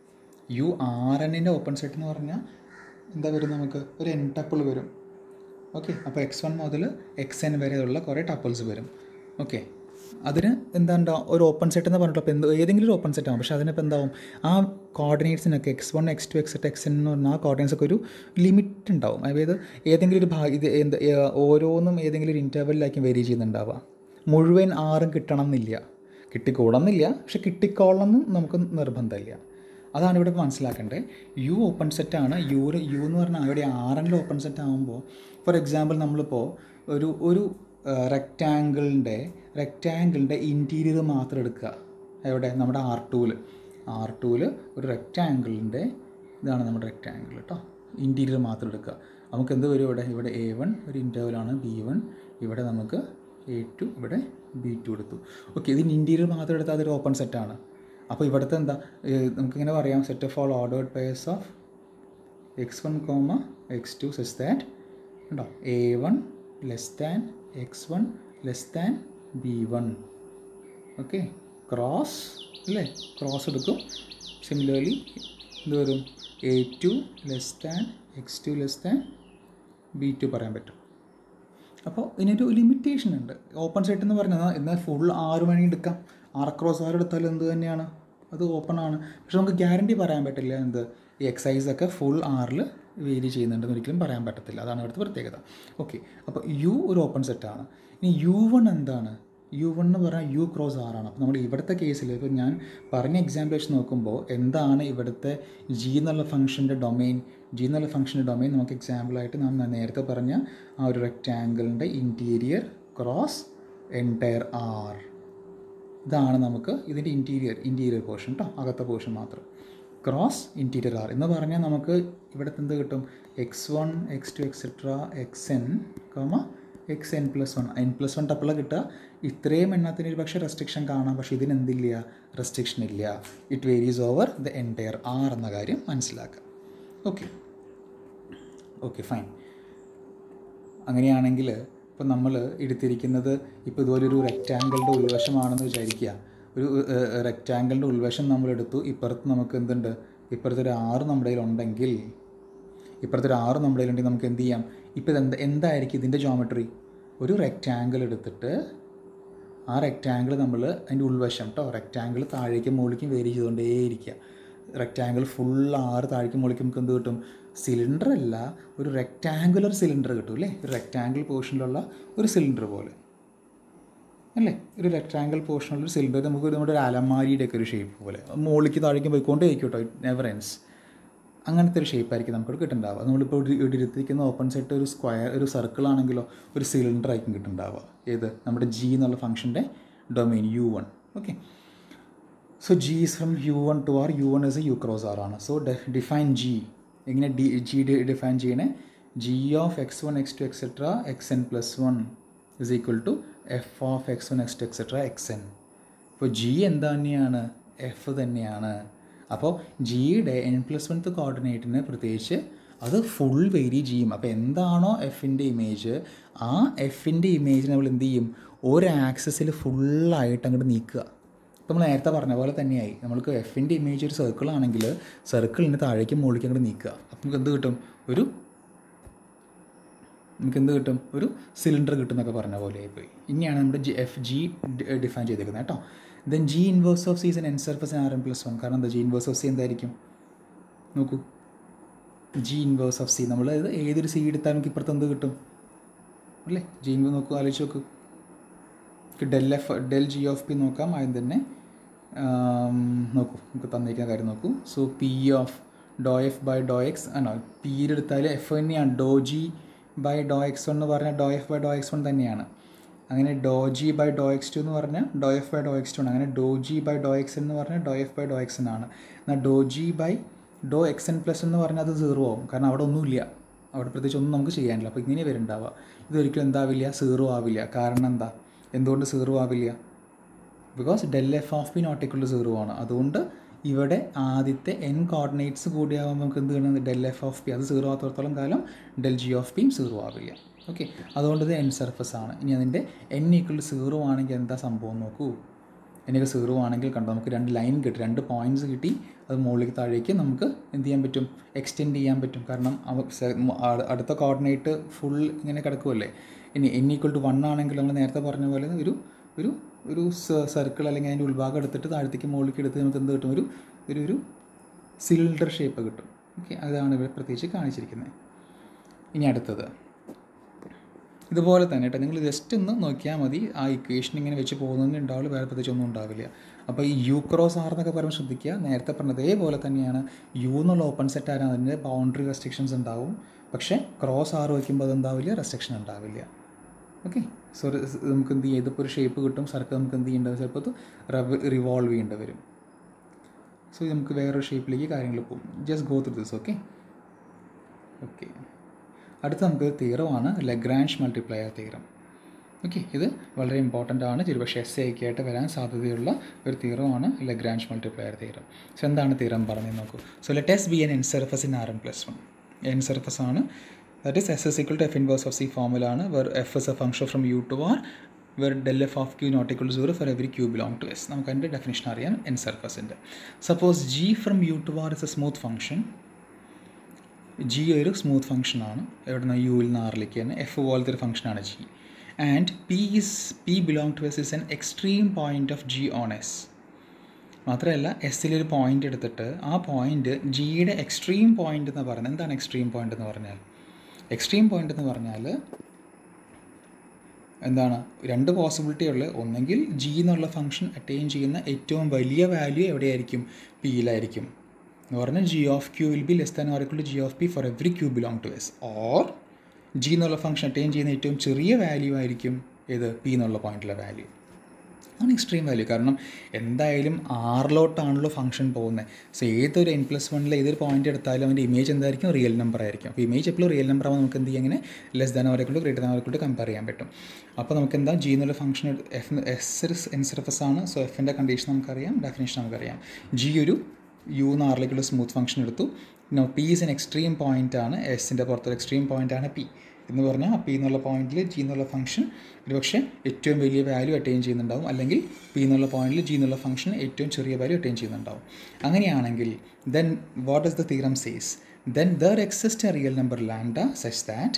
U R എന്നിൻ്റെ open set എന്ന് പറഞ്ഞാൽ എന്താ വരും നമുക്ക് ഒരു എൻ ടപ്പിൾ വരും ഓക്കെ അപ്പോൾ എക്സ് വൺ മുതൽ എക്സ് എൻ വരെയുള്ള കുറേ ടപ്പിൾസ് വരും ഓക്കെ അതിന് എന്താ ഒരു ഓപ്പൺ സെറ്റ് എന്ന് പറഞ്ഞിട്ട് അപ്പോൾ എന്ത് ഏതെങ്കിലും ഒരു ഓപ്പൺ സെറ്റ് ആവും പക്ഷേ അതിനിപ്പോൾ എന്താവും ആ കോർഡിനേറ്റ്സിനൊക്കെ x one X two x x n എന്ന് പറഞ്ഞാൽ ആ കോർഡിനേറ്റ്സ് ഒക്കെ ഒരു ലിമിറ്റ് ഉണ്ടാവും അതായത് ഏതെങ്കിലും ഒരു ഭാഗം ഇത് എന്ത് ഓരോന്നും ഏതെങ്കിലും ഒരു ഇൻ്റർവെല്ലിലായിരിക്കും വേരി ചെയ്യുന്നുണ്ടാവുക മുഴുവൻ ആറും കിട്ടണം എന്നില്ല കിട്ടിക്കോളന്നില്ല പക്ഷെ കിട്ടിക്കോളണം നമുക്ക് നിർബന്ധമില്ല അതാണ് ഇവിടെ മനസ്സിലാക്കേണ്ടത് യു ഓപ്പൺ സെറ്റാണ് യു യു എന്ന് പറഞ്ഞാൽ അവിടെ ആർ എനിൽ ഓപ്പൺ സെറ്റ് ആകുമ്പോൾ ഫോർ എക്സാമ്പിൾ നമ്മളിപ്പോൾ ഒരു ഒരു റെക്റ്റാങ്കിളിൻ്റെ റെക്റ്റാങ്കിളിൻ്റെ ഇൻറ്റീരിയർ മാത്രം എടുക്കുക എവിടെ നമ്മുടെ ആർ ടൂവിൽ ആർ ടൂവിൽ ഒരു റെക്റ്റാങ്കിളിൻ്റെ ഇതാണ് നമ്മുടെ റെക്റ്റാങ്കിൾ കേട്ടോ ഇൻറ്റീരിയർ മാത്രം എടുക്കുക നമുക്ക് എന്ത് വരും ഇവിടെ ഇവിടെ എ വൺ ഒരു ഇൻ്റർവലാണ് ബി വൺ ഇവിടെ നമുക്ക് എ ടു ഇവിടെ ബി ടു എടുത്തു ഓക്കെ ഇതിന് ഇൻറ്റീരിയർ മാത്രം എടുത്താൽ അതൊരു ഓപ്പൺ സെറ്റാണ് അപ്പോൾ ഇവിടുത്തെ എന്താ നമുക്കിങ്ങനെ പറയാം set of all ordered pairs of X one comma x two such that ഉണ്ടോ a one less than x one less than b one okay cross അല്ലേ ക്രോസ് എടുക്കും സിമിലർലി എന്ത് വരും a two less than x two less than b two പറയാൻ പറ്റും അപ്പോൾ ഇതിനൊരു limitation ഉണ്ട് ഓപ്പൺ സെറ്റ് എന്ന് പറഞ്ഞാൽ എന്നാൽ ഫുൾ ആറ് മണി എടുക്കാം ആറ് ക്രോസ് ആറ് എടുത്താൽ എന്ത് തന്നെയാണ് അത് ഓപ്പൺ ആണ് പക്ഷെ നമുക്ക് ഗ്യാരണ്ടി പറയാൻ പറ്റില്ല എന്ത് ഈ എക്സൈസ് ഒക്കെ ഫുൾ ആറിൽ വേരി ചെയ്യുന്നുണ്ടെന്ന് ഒരിക്കലും പറയാൻ പറ്റത്തില്ല അതാണ് ഇവിടുത്തെ പ്രത്യേകത ഓക്കെ അപ്പോൾ യു ഒരു ഓപ്പൺ സെറ്റാണ് ഇനി യു വൺ എന്താണ് യു വൺ എന്ന് പറഞ്ഞാൽ യു ക്രോസ് ആറാണ് അപ്പോൾ നമ്മൾ ഇവിടുത്തെ കേസിൽ ഇപ്പോൾ ഞാൻ പറഞ്ഞ എക്സാമ്പിൾ വെച്ച് നോക്കുമ്പോൾ എന്താണ് ഇവിടുത്തെ ജി എന്നുള്ള ഫംഗ്ഷൻ്റെ ഡൊമൈൻ ജി എന്നുള്ള ഫംഗ്ഷൻ്റെ ഡൊമൈൻ നമുക്ക് എക്സാമ്പിളായിട്ട് നാം നേരത്തെ പറഞ്ഞ ആ ഒരു റെക്റ്റാങ്കിളിൻ്റെ ഇൻറ്റീരിയർ ക്രോസ് എൻറ്റയർ ആർ ഇതാണ് നമുക്ക് ഇതിൻ്റെ ഇൻറ്റീരിയർ ഇൻറ്റീരിയർ പോർഷൻ കേട്ടോ അകത്തെ പോർഷൻ മാത്രം ക്രോസ് ഇൻറ്റീരിയർ ആർ എന്ന് പറഞ്ഞാൽ നമുക്ക് ഇവിടെ എന്ത് കിട്ടും x one X two etcetera X n comma x N plus one n plus one ടപ്പിള കിട്ടുക ഇത്രയും എണ്ണത്തിന് ഒരു പക്ഷേ റെസ്ട്രിക്ഷൻ കാണാം പക്ഷേ ഇതിന് എന്തില്ല റെസ്ട്രിക്ഷൻ ഇല്ല it varies over the entire R എന്ന കാര്യം മനസ്സിലാക്കുക ഓക്കെ ഓക്കെ ഫൈൻ അങ്ങനെയാണെങ്കിൽ ഇപ്പം നമ്മൾ എടുത്തിരിക്കുന്നത് ഇപ്പോൾ ഇതുപോലെ ഒരു റെക്റ്റാങ്കിളിൻ്റെ ഉൾവശമാണെന്ന് വിചാരിക്കുക ഒരു റെക്റ്റാങ്കിളിൻ്റെ ഉൾവശം നമ്മൾ എടുത്തു ഇപ്പുറത്ത് നമുക്ക് എന്തുണ്ട് ഇപ്പുറത്ത് ഒരു ആറ് നമ്മുടെ കയ്യിലുണ്ടെങ്കിൽ ഇപ്പുറത്ത് ഒരു ആറ് നമ്മുടെ കയ്യിലുണ്ടെങ്കിൽ നമുക്ക് എന്ത് ചെയ്യാം ഇപ്പോൾ ഇതെന്താ എന്തായിരിക്കും ഇതിൻ്റെ ജോമെട്രി ഒരു റെക്റ്റാങ്കിൾ എടുത്തിട്ട് ആ റെക്റ്റാങ്കിൾ നമ്മൾ അതിൻ്റെ ഉൾവശം കേട്ടോ റെക്റ്റാങ്കിൾ താഴേക്കും മുകളിലേക്കും വേരി ചെയ്തുകൊണ്ടേയിരിക്കുക റെക്റ്റാങ്കിൾ ഫുൾ ആറ് താഴേക്കും മുകളിലേക്കും നമുക്ക് എന്ത് കിട്ടും സിലിണ്ടർ അല്ല ഒരു റെക്റ്റാങ്കുലർ സിലിണ്ടർ കിട്ടും അല്ലേ ഒരു റെക്റ്റാങ്കിൾ പോർഷനിലുള്ള ഒരു സിലിണ്ടർ പോലെ അല്ലേ ഒരു റെക്റ്റാങ്കിൾ പോർഷനുള്ള ഒരു സിലിണ്ടർ നമുക്ക് ഒരു നമ്മുടെ ഒരു അലമാരിയുടെ ഒക്കെ ഒരു ഷേപ്പ് പോലെ മുകളിലേക്ക് താഴേക്കും പോയിക്കൊണ്ടേ ഇരിക്കും കേട്ടോ നെവർ എൻസ് അങ്ങനത്തെ ഒരു ഷേപ്പായിരിക്കും നമുക്ക് കിട്ടുന്നുണ്ടാവുക നമ്മളിപ്പോൾ ഒരു ഇവിടെ ഇരുത്തിരിക്കുന്ന ഓപ്പൺ സെറ്റ് ഒരു സ്ക്വയർ ഒരു സർക്കിൾ ആണെങ്കിലോ ഒരു സിലിണ്ടർ ആയിരിക്കും കിട്ടുന്നുണ്ടാവുക ഏത് നമ്മുടെ ജി എന്നുള്ള ഫംഗ്ഷൻ്റെ domain U one okay so g is from U one to R U one is a U cross R ആണ് സോ ഡിഫൈൻ ജി എങ്ങനെ ഡി ജി ഡിഫൈൻ ചെയ്യണേ g of X one X two etcetera X N plus one is equal to f of X one X two etcetera X n ഇപ്പോൾ g എന്താ തന്നെയാണ് F തന്നെയാണ് അപ്പോൾ ജിയുടെ എൻ പ്ലസ് വൺത്ത് കോർഡിനേറ്റിന് പ്രത്യേകിച്ച് അത് ഫുൾ വേരി ചെയ്യും അപ്പോൾ എന്താണോ എഫിൻ്റെ ഇമേജ് ആ എഫിൻ്റെ ഇമേജ് നമ്മൾ എന്ത് ചെയ്യും ഒരു ആക്സസിൽ ഫുള്ളായിട്ട് അങ്ങോട്ട് നീക്കുക ഇപ്പോൾ നമ്മൾ നേരത്തെ പറഞ്ഞ പോലെ തന്നെയായി നമ്മൾക്ക് എഫിൻ്റെ ഇമേജ് ഒരു സർക്കിൾ ആണെങ്കിൽ സർക്കിളിന് താഴേക്ക് മുകളിലേക്ക് അങ്ങോട്ട് നീക്കുക അപ്പോൾ നമുക്ക് എന്ത് കിട്ടും ഒരു നമുക്ക് എന്ത് കിട്ടും ഒരു സിലിണ്ടർ കിട്ടും എന്നൊക്കെ പറഞ്ഞ പോലെ ആയിപ്പോയി ഇനിയാണ് നമ്മുടെ ജി എഫ് ജി ഡിഫൈൻ ചെയ്തേക്കുന്നത് കേട്ടോ then g inverse of c is an n surface R N plus one കാരണം എന്താ ജി ഇൻവേഴ്സ് ഓഫ് സി എന്തായിരിക്കും നോക്കൂ ജി ഇൻവേഴ്സ് ഓഫ് സി നമ്മൾ ഏതൊരു സി എടുത്താലും നമുക്ക് ഇപ്പുറത്ത് എന്ത് കിട്ടും അല്ലേ ജി ഇൻവേഴ്സ് നോക്കൂ ആലോചിച്ച് നോക്കൂ del F del G of p നോക്കാം ആദ്യം തന്നെ നോക്കൂ നമുക്ക് തന്നിരിക്കുന്ന കാര്യം നോക്കൂ so p of doh F by Dr x ആണോ പിയിലെടുത്താൽ എഫ് തന്നെയാണ് doh G by Dr X one എന്ന് പറഞ്ഞാൽ doh F by Dr X one തന്നെയാണ് അങ്ങനെ doh G by Dr x two എന്ന് പറഞ്ഞാൽ doh F by Dr x two ആണ് അങ്ങനെ doh G by Dr x എന്ന് പറഞ്ഞാൽ doh F by Dr x എന്നാണ് എന്നാൽ doh G by Dr x N plus എന്ന് പറഞ്ഞാൽ അത് സീറോ ആവും കാരണം അവിടെ ഒന്നുമില്ല അവിടെ പ്രത്യേകിച്ച് ഒന്നും നമുക്ക് ചെയ്യാനില്ല അപ്പോൾ ഇങ്ങനെ വരുന്നുണ്ടാവുക ഇതൊരിക്കലും എന്താവില്ല സീറോ ആവില്ല കാരണം എന്താ എന്തുകൊണ്ട് സീറോ ആവില്ല because del F of p not equal to zero ആണ് അതുകൊണ്ട് ഇവിടെ ആദ്യത്തെ എൻ കോർഡിനേറ്റ്സ് കൂടിയാകുമ്പോൾ നമുക്ക് എന്ത് കിട്ടുന്നത് ഡെൽ എഫ് ഓഫ് പി അത് സീറോ ആകത്തോളം കാലം ഡെൽ ജി ഓഫ് പിയും സീറോ ആവില്ല ഓക്കെ അതുകൊണ്ട് ഇത് എൻ സർഫസ് ആണ് ഇനി അതിൻ്റെ എൻ ഈക്വൽ ടു സീറോ ആണെങ്കിൽ എന്താ സംഭവം നോക്കൂ എനിക്ക് സീറോ ആണെങ്കിൽ കണ്ടോ നമുക്ക് രണ്ട് ലൈൻ കിട്ടി രണ്ട് പോയിൻറ്റ്സ് കിട്ടി അത് മുകളിലേക്ക് താഴേക്ക് നമുക്ക് എന്ത് ചെയ്യാൻ പറ്റും എക്സ്റ്റെൻഡ് ചെയ്യാൻ പറ്റും കാരണം അവ അടുത്ത കോർഡിനേറ്റ് ഫുൾ ഇങ്ങനെ കിടക്കുമല്ലേ ഇനി എൻ ഈക്വൽ ടു വൺ ആണെങ്കിൽ നമ്മൾ നേരത്തെ പറഞ്ഞ പോലെ ഒരു ഒരു ഒരു സർക്കിൾ അല്ലെങ്കിൽ അതിൻ്റെ ഉൾഭാഗം എടുത്തിട്ട് താഴത്തേക്ക് മുകളിലേക്ക് എടുത്ത് നമുക്ക് എന്ത് കിട്ടും ഒരു ഒരു ഒരു സിലിണ്ടർ ഷേപ്പ് കിട്ടും ഓക്കെ അതാണ് ഇവിടെ പ്രത്യേകിച്ച് കാണിച്ചിരിക്കുന്നത് ഇനി അടുത്തത് ഇതുപോലെ തന്നെ കേട്ടോ നിങ്ങൾ ജസ്റ്റ് ഒന്ന് നോക്കിയാൽ മതി ആ ഇക്വേഷൻ ഇങ്ങനെ വെച്ച് പോകുന്നതിന് ഉണ്ടാവുള്ളൂ വേറെ പ്രത്യേകിച്ച് ഒന്നും ഉണ്ടാവില്ല അപ്പോൾ ഈ യു ക്രോസ് ആർ എന്നൊക്കെ പറയുമ്പോൾ ശ്രദ്ധിക്കുക നേരത്തെ പറഞ്ഞത് അതേപോലെ തന്നെയാണ് യു എന്നുള്ള ഓപ്പൺ സെറ്റ് ആരാണ് അതിൻ്റെ ബൗണ്ടറി റെസ്ട്രിക്ഷൻസ് ഉണ്ടാവും പക്ഷേ ക്രോസ് ആർ വയ്ക്കുമ്പോൾ അതെന്താവില്ല റെസ്ട്രിക്ഷൻ ഉണ്ടാവില്ല ഓക്കെ സോ നമുക്ക് എന്ത് ചെയ്യും ഇതിപ്പോൾ ഒരു ഷേപ്പ് കിട്ടും സർക്കിൾ നമുക്ക് എന്ത് ചെയ്യേണ്ടത് ചിലപ്പോൾ അത് റിവോൾവ് ചെയ്യേണ്ടി വരും സോ നമുക്ക് വേറൊരു ഷേപ്പിലേക്ക് കാര്യങ്ങൾ പോകും just go through this okay okay അടുത്ത നമുക്ക് തീറമാണ് ലഗ്രാൻഡ് മൾട്ടിപ്ലയർ തീറം ഓക്കെ ഇത് വളരെ ഇമ്പോർട്ടൻ്റ് ആണ് ഒരുപക്ഷെ എസ് ഒക്കെ ആയിട്ട് വരാൻ സാധ്യതയുള്ള ഒരു തീറമാണ് ലഗ്രാൻഡ് മൾട്ടിപ്ലയർ തീറം സോ എന്താണ് തീറം പറഞ്ഞു നോക്കൂ so let S be n N surface in R N plus one n surface ആണ് that is S S equal to F inverse of C formula ആണ് where f is a function from U to R where del F of q not equal to zero for every q belong to S നമുക്ക് അതിൻ്റെ definition അറിയാം n സർഫസിൻ്റെ suppose g from U to R is a smooth function g ഒരു smooth ഫംഗ്ഷനാണ് എവിടെ നിന്ന് യുവിൽ നിന്ന് ആറിലേക്ക് തന്നെ എഫ് പോലത്തെ ഒരു ഫംഗ്ഷനാണ് g and p is p belong to S is an extreme point of G on S മാത്രമല്ല എസ്സിലൊരു പോയിൻ്റ് എടുത്തിട്ട് ആ പോയിൻ്റ് ജിയുടെ എക്സ്ട്രീം പോയിൻ്റ് എന്ന് പറയുന്നത് എന്താണ് എക്സ്ട്രീം പോയിൻ്റ് എന്ന് പറഞ്ഞാൽ എക്സ്ട്രീം പോയിൻ്റ് എന്ന് പറഞ്ഞാൽ എന്താണ് രണ്ട് പോസിബിലിറ്റി ഉള്ളത് ഒന്നെങ്കിൽ ജി എന്നുള്ള ഫംഗ്ഷൻ അറ്റൈൻ ചെയ്യുന്ന ഏറ്റവും വലിയ വാല്യൂ എവിടെയായിരിക്കും പിയിലായിരിക്കും എന്ന് പറഞ്ഞാൽ g of q will be less than or equal to G of p for every q belong to S or g എന്നുള്ള ഫംഗ്ഷൻ അറ്റൈൻ ചെയ്യുന്ന ഏറ്റവും ചെറിയ വാല്യൂ ആയിരിക്കും ഏത് പി എന്നുള്ള പോയിന്റിലെ വാല്യൂ ആണ് എക്സ്ട്രീം വാല്യൂ കാരണം എന്തായാലും ആറിലോട്ടാണല്ലോ ഫംഗ്ഷൻ പോകുന്നത് സോ ഏതൊരു എൻ പ്ലസ് വണ്ണിൽ ഏതൊരു പോയിന്റ് എടുത്താലും അതിൻ്റെ ഇമേജ് എന്തായിരിക്കും റിയൽ നമ്പർ ആയിരിക്കും അപ്പോൾ ഇമേജ് എപ്പോഴും റിയൽ നമ്പർ ആകുമ്പോൾ നമുക്ക് എന്ത് ചെയ്യാം ഇങ്ങനെ ലെസ് ദാൻ അവരെക്കൊണ്ട് ഗ്രേറ്റർ ദാൻ അവരെക്കൊണ്ട് കമ്പയർ ചെയ്യാൻ പറ്റും അപ്പോൾ നമുക്ക് എന്താ ജി എന്നുള്ള function f S n surface ആണ് സോ എഫിൻ്റെ കണ്ടീഷൻ നമുക്കറിയാം ഡെഫിനേഷൻ നമുക്കറിയാം ജി ഒരു യു എന്ന് ആറിലേക്കുള്ള സ്മൂത്ത് ഫംഗ്ഷൻ എടുത്തു no p is an extreme point ആണ് എസിൻ്റെ പുറത്തൊരു എക്സ്ട്രീം പോയിന്റ് ആണ് പി എന്ന് പറഞ്ഞാൽ പി എന്നുള്ള പോയിന്റിൽ ജി എന്നുള്ള ഫംഗ്ഷൻ ഒരുപക്ഷെ ഏറ്റവും വലിയ വാല്യൂ അറ്റൈൻ ചെയ്യുന്നുണ്ടാവും അല്ലെങ്കിൽ പി എന്നുള്ള പോയിന്റിൽ ജി എന്നുള്ള ഫംഗ്ഷൻ ഏറ്റവും ചെറിയ വാല്യൂ അറ്റൈൻ ചെയ്യുന്നുണ്ടാവും അങ്ങനെയാണെങ്കിൽ then what is the theorem says then there exist a real number lambda such that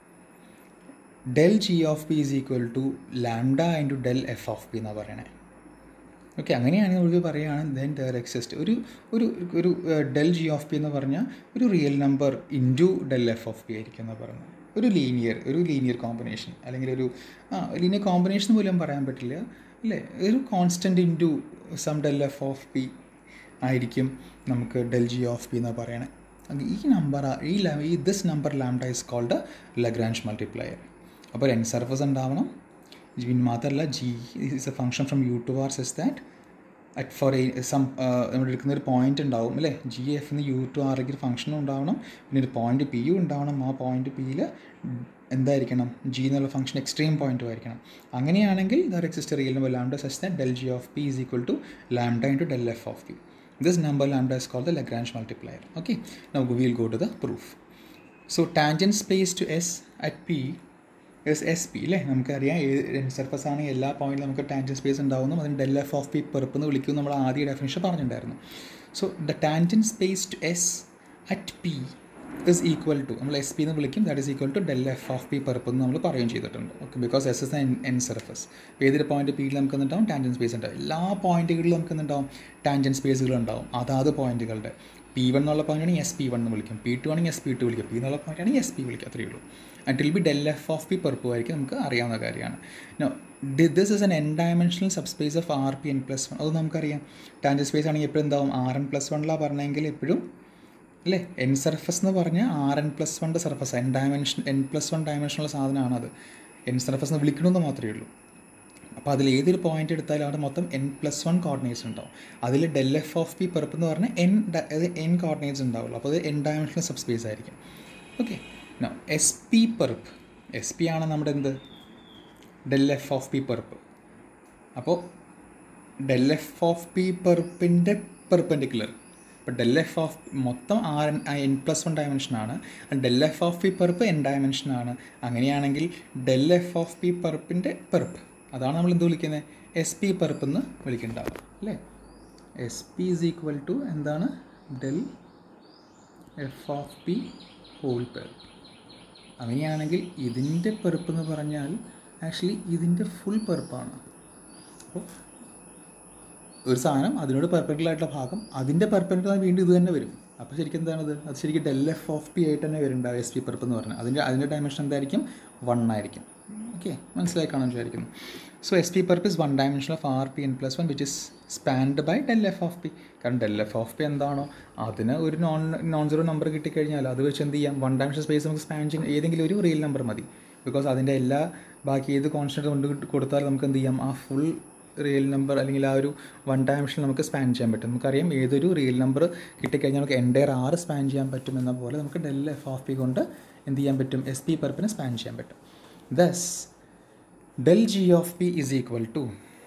del G of P is equal to lambda into del F of P എന്നാണ് പറയണേ okay അങ്ങനെയാണെങ്കിൽ നമുക്ക് പറയുകയാണ് then there exist ഒരു ഒരു ഒരു del G of P എന്ന് പറഞ്ഞാൽ ഒരു real number into del F of p ആയിരിക്കും എന്ന് പറയുന്നത് ഒരു ലീനിയർ ഒരു ലീനിയർ കോമ്പിനേഷൻ അല്ലെങ്കിൽ ഒരു ആ ലീനിയർ കോമ്പിനേഷൻ പോലും പറയാൻ പറ്റില്ല അല്ലേ ഒരു constant into some del F of p ആയിരിക്കും നമുക്ക് ഡെൽ ജി ഓഫ് പി എന്ന് പറയണേ ഈ നമ്പർ ഈ ഈ this number lambda is called Lagrange multiplier അപ്പോൾ എൻ സർഫസ് ഉണ്ടാവണം പിന്നെ മാത്രമല്ല G is a function from U to R says that at for a some നമ്മൾ എടുക്കുന്ന ഒരു പോയിന്റ് ഉണ്ടാവും അല്ലേ ജി എഫ് എന്ന് യു ടു ആറിലേക്ക് ഒരു ഫംഗ്ഷനും ഉണ്ടാവണം പിന്നെ ഒരു പോയിന്റ് പി യു ഉണ്ടാവണം ആ പോയിന്റ് പിയിൽ എന്തായിരിക്കണം ജി എന്നുള്ള ഫംഗ്ഷൻ എക്സ്ട്രീം പോയിന്റും ആയിരിക്കണം അങ്ങനെയാണെങ്കിൽ there exist real number lambda such that del G of P is equal to lambda into del F of P this number lambda is called the Lagrange multiplier okay നമുക്ക് will go to the proof so tangent space to S at P S S P അല്ലേ നമുക്കറിയാം ഏത് surface ആണ് എല്ലാ പോയിന്റിലും നമുക്ക് tangent space ഉണ്ടാവുന്നു അതിന് del F of P perp എന്ന് വിളിക്കും നമ്മൾ ആദ്യ ഡെഫിനേഷൻ പറഞ്ഞിട്ടുണ്ടായിരുന്നു so the tangent space to S at P is equal to നമ്മൾ എസ് പി എന്ന് വിളിക്കും that is equal to del F of P perp എന്ന് നമ്മൾ പറയുകയും ചെയ്തിട്ടുണ്ട് okay because S S N N surface ഏതൊരു പോയിന്റ് പിയിൽ നമുക്ക് എന്തുണ്ടാവും ടാൻജൻ സ്പേസ് ഉണ്ടാവും എല്ലാ പോയിന്റുകളിലും നമുക്ക് എന്തുണ്ടാവും ടാൻജൻ സ്പേസുകൾ ഉണ്ടാവും അതാത് പോയിന്റുകളുടെ പി വൺ എന്നുള്ള പോയിന്റ് ആണെങ്കിൽ എസ് പി വൺ എന്ന് വിളിക്കും പി ടു ആണെങ്കിൽ എസ് പി ടു വിളിക്കും പി എന്നുള്ള പോയിന്റ് ആണെങ്കിൽ എസ് പി വിളിക്കും അത്രയേ ഉള്ളൂ and till B del F of P perp ആയിരിക്കും നമുക്ക് അറിയാവുന്ന കാര്യമാണ് no this is N N dimensional subspace of R P N plus one അത് നമുക്കറിയാം ടാൻജൻ സ്പേസ് ആണെങ്കിൽ എപ്പോഴും എന്താവും ആർ എൻ പ്ലസ് വണ്ണിലാണ് പറഞ്ഞെങ്കിൽ എപ്പോഴും അല്ലേ എൻ സർഫസ് എന്ന് പറഞ്ഞാൽ ആർ എൻ പ്ലസ് വണ്ണിൻ്റെ surface N dimension N plus one ഡയമെൻഷനുള്ള സാധനമാണത് എൻ സർഫസ് എന്ന് വിളിക്കണമെന്ന് മാത്രമേ ഉള്ളൂ അപ്പോൾ അതിൽ ഏതൊരു പോയിന്റ് എടുത്താലും അവിടെ മൊത്തം എൻ പ്ലസ് വൺ കോർഡിനേറ്റ്സ് ഉണ്ടാവും അതിൽ del F of P perp എന്ന് പറഞ്ഞാൽ എൻ എൻ കോർഡിനേറ്റ്സ് ഉണ്ടാവുള്ളൂ അപ്പോൾ അത് എൻ ഡയമെൻഷണൽ സബ് സ്പേസ് ആയിരിക്കും okay no S P perp S P ആണ് നമ്മുടെ എന്ത് del F of P perp അപ്പോൾ ഡെൽ എഫ് ഓഫ് പി പെർപ്പിൻ്റെ പെർപ്പൻഡിക്കുലർ ഇപ്പോൾ ഡെൽ എഫ് ഓഫ് മൊത്തം R N N plus one ഡയമെൻഷനാണ് del F of P perp N ഡയമെൻഷനാണ് അങ്ങനെയാണെങ്കിൽ ഡെൽ എഫ് ഓഫ് പി പെർപ്പിൻ്റെ പെർപ്പ് അതാണ് നമ്മൾ എന്ത് വിളിക്കുന്നത് എസ് പി പെർപ്പ് എന്ന് വിളിക്കുന്നുണ്ടാവും അല്ലേ S P is equal to എന്താണ് del F of P whole perp അങ്ങനെയാണെങ്കിൽ ഇതിൻ്റെ പെർപ്പ് എന്ന് പറഞ്ഞാൽ ആക്ച്വലി ഇതിൻ്റെ ഫുൾ പെർപ്പാണ് അപ്പോൾ ഒരു സാധനം അതിനോട് പെർഫെക്റ്റ് ആയിട്ടുള്ള ഭാഗം അതിൻ്റെ പെർഫെക്റ്റ് വീണ്ടും ഇത് തന്നെ വരും അപ്പോൾ ശരിക്കും എന്താണത് അത് ശരിക്കും ഡെൽ എഫ് ഓഫ് പി ആയിട്ട് തന്നെ വരുന്നുണ്ടാവും എസ് പി പെർപ്പ് എന്ന് പറഞ്ഞാൽ അതിൻ്റെ അതിൻ്റെ ഡയമെൻഷൻ എന്തായിരിക്കും വൺ ആയിരിക്കും ഓക്കെ മനസ്സിലായി കാണാൻ വിചാരിക്കുന്നു so S P perp is one dimension of R P N plus one which is spanned by del F of P കാരണം ഡെൽ എഫ് ഓഫ് പി എന്താണോ അതിന് ഒരു നോൺ നോൺ സീറോ നമ്പർ കിട്ടിക്കഴിഞ്ഞാൽ അത് വെച്ച് എന്ത് ചെയ്യാം വൺ ഡയമെൻഷൻ സ്പേസ് നമുക്ക് സ്പാൻ ചെയ്യാൻ ഏതെങ്കിലും ഒരു റിയൽ നമ്പർ മതി ബിക്കോസ് അതിൻ്റെ എല്ലാ ബാക്കി ഏത് കോൺസ്റ്റൻറ്റ് കൊണ്ട് കൊടുത്താൽ നമുക്ക് എന്ത് ചെയ്യാം ആ ഫുൾ റിയൽ നമ്പർ അല്ലെങ്കിൽ ആ ഒരു വൺ ഡയമെൻഷൻ നമുക്ക് സ്പാൻ ചെയ്യാൻ പറ്റും നമുക്കറിയാം ഏതൊരു റിയൽ നമ്പർ കിട്ടിക്കഴിഞ്ഞാൽ നമുക്ക് എൻ്റയർ ആറ് സ്പാൻ ചെയ്യാൻ പറ്റും എന്ന പോലെ നമുക്ക് ഡെൽ എഫ് ഓഫ് പി കൊണ്ട് എന്ത് ചെയ്യാൻ പറ്റും എസ് പി പെർപ്പിനെ സ്പാൻ ചെയ്യാൻ പറ്റും thus del G of P is equal to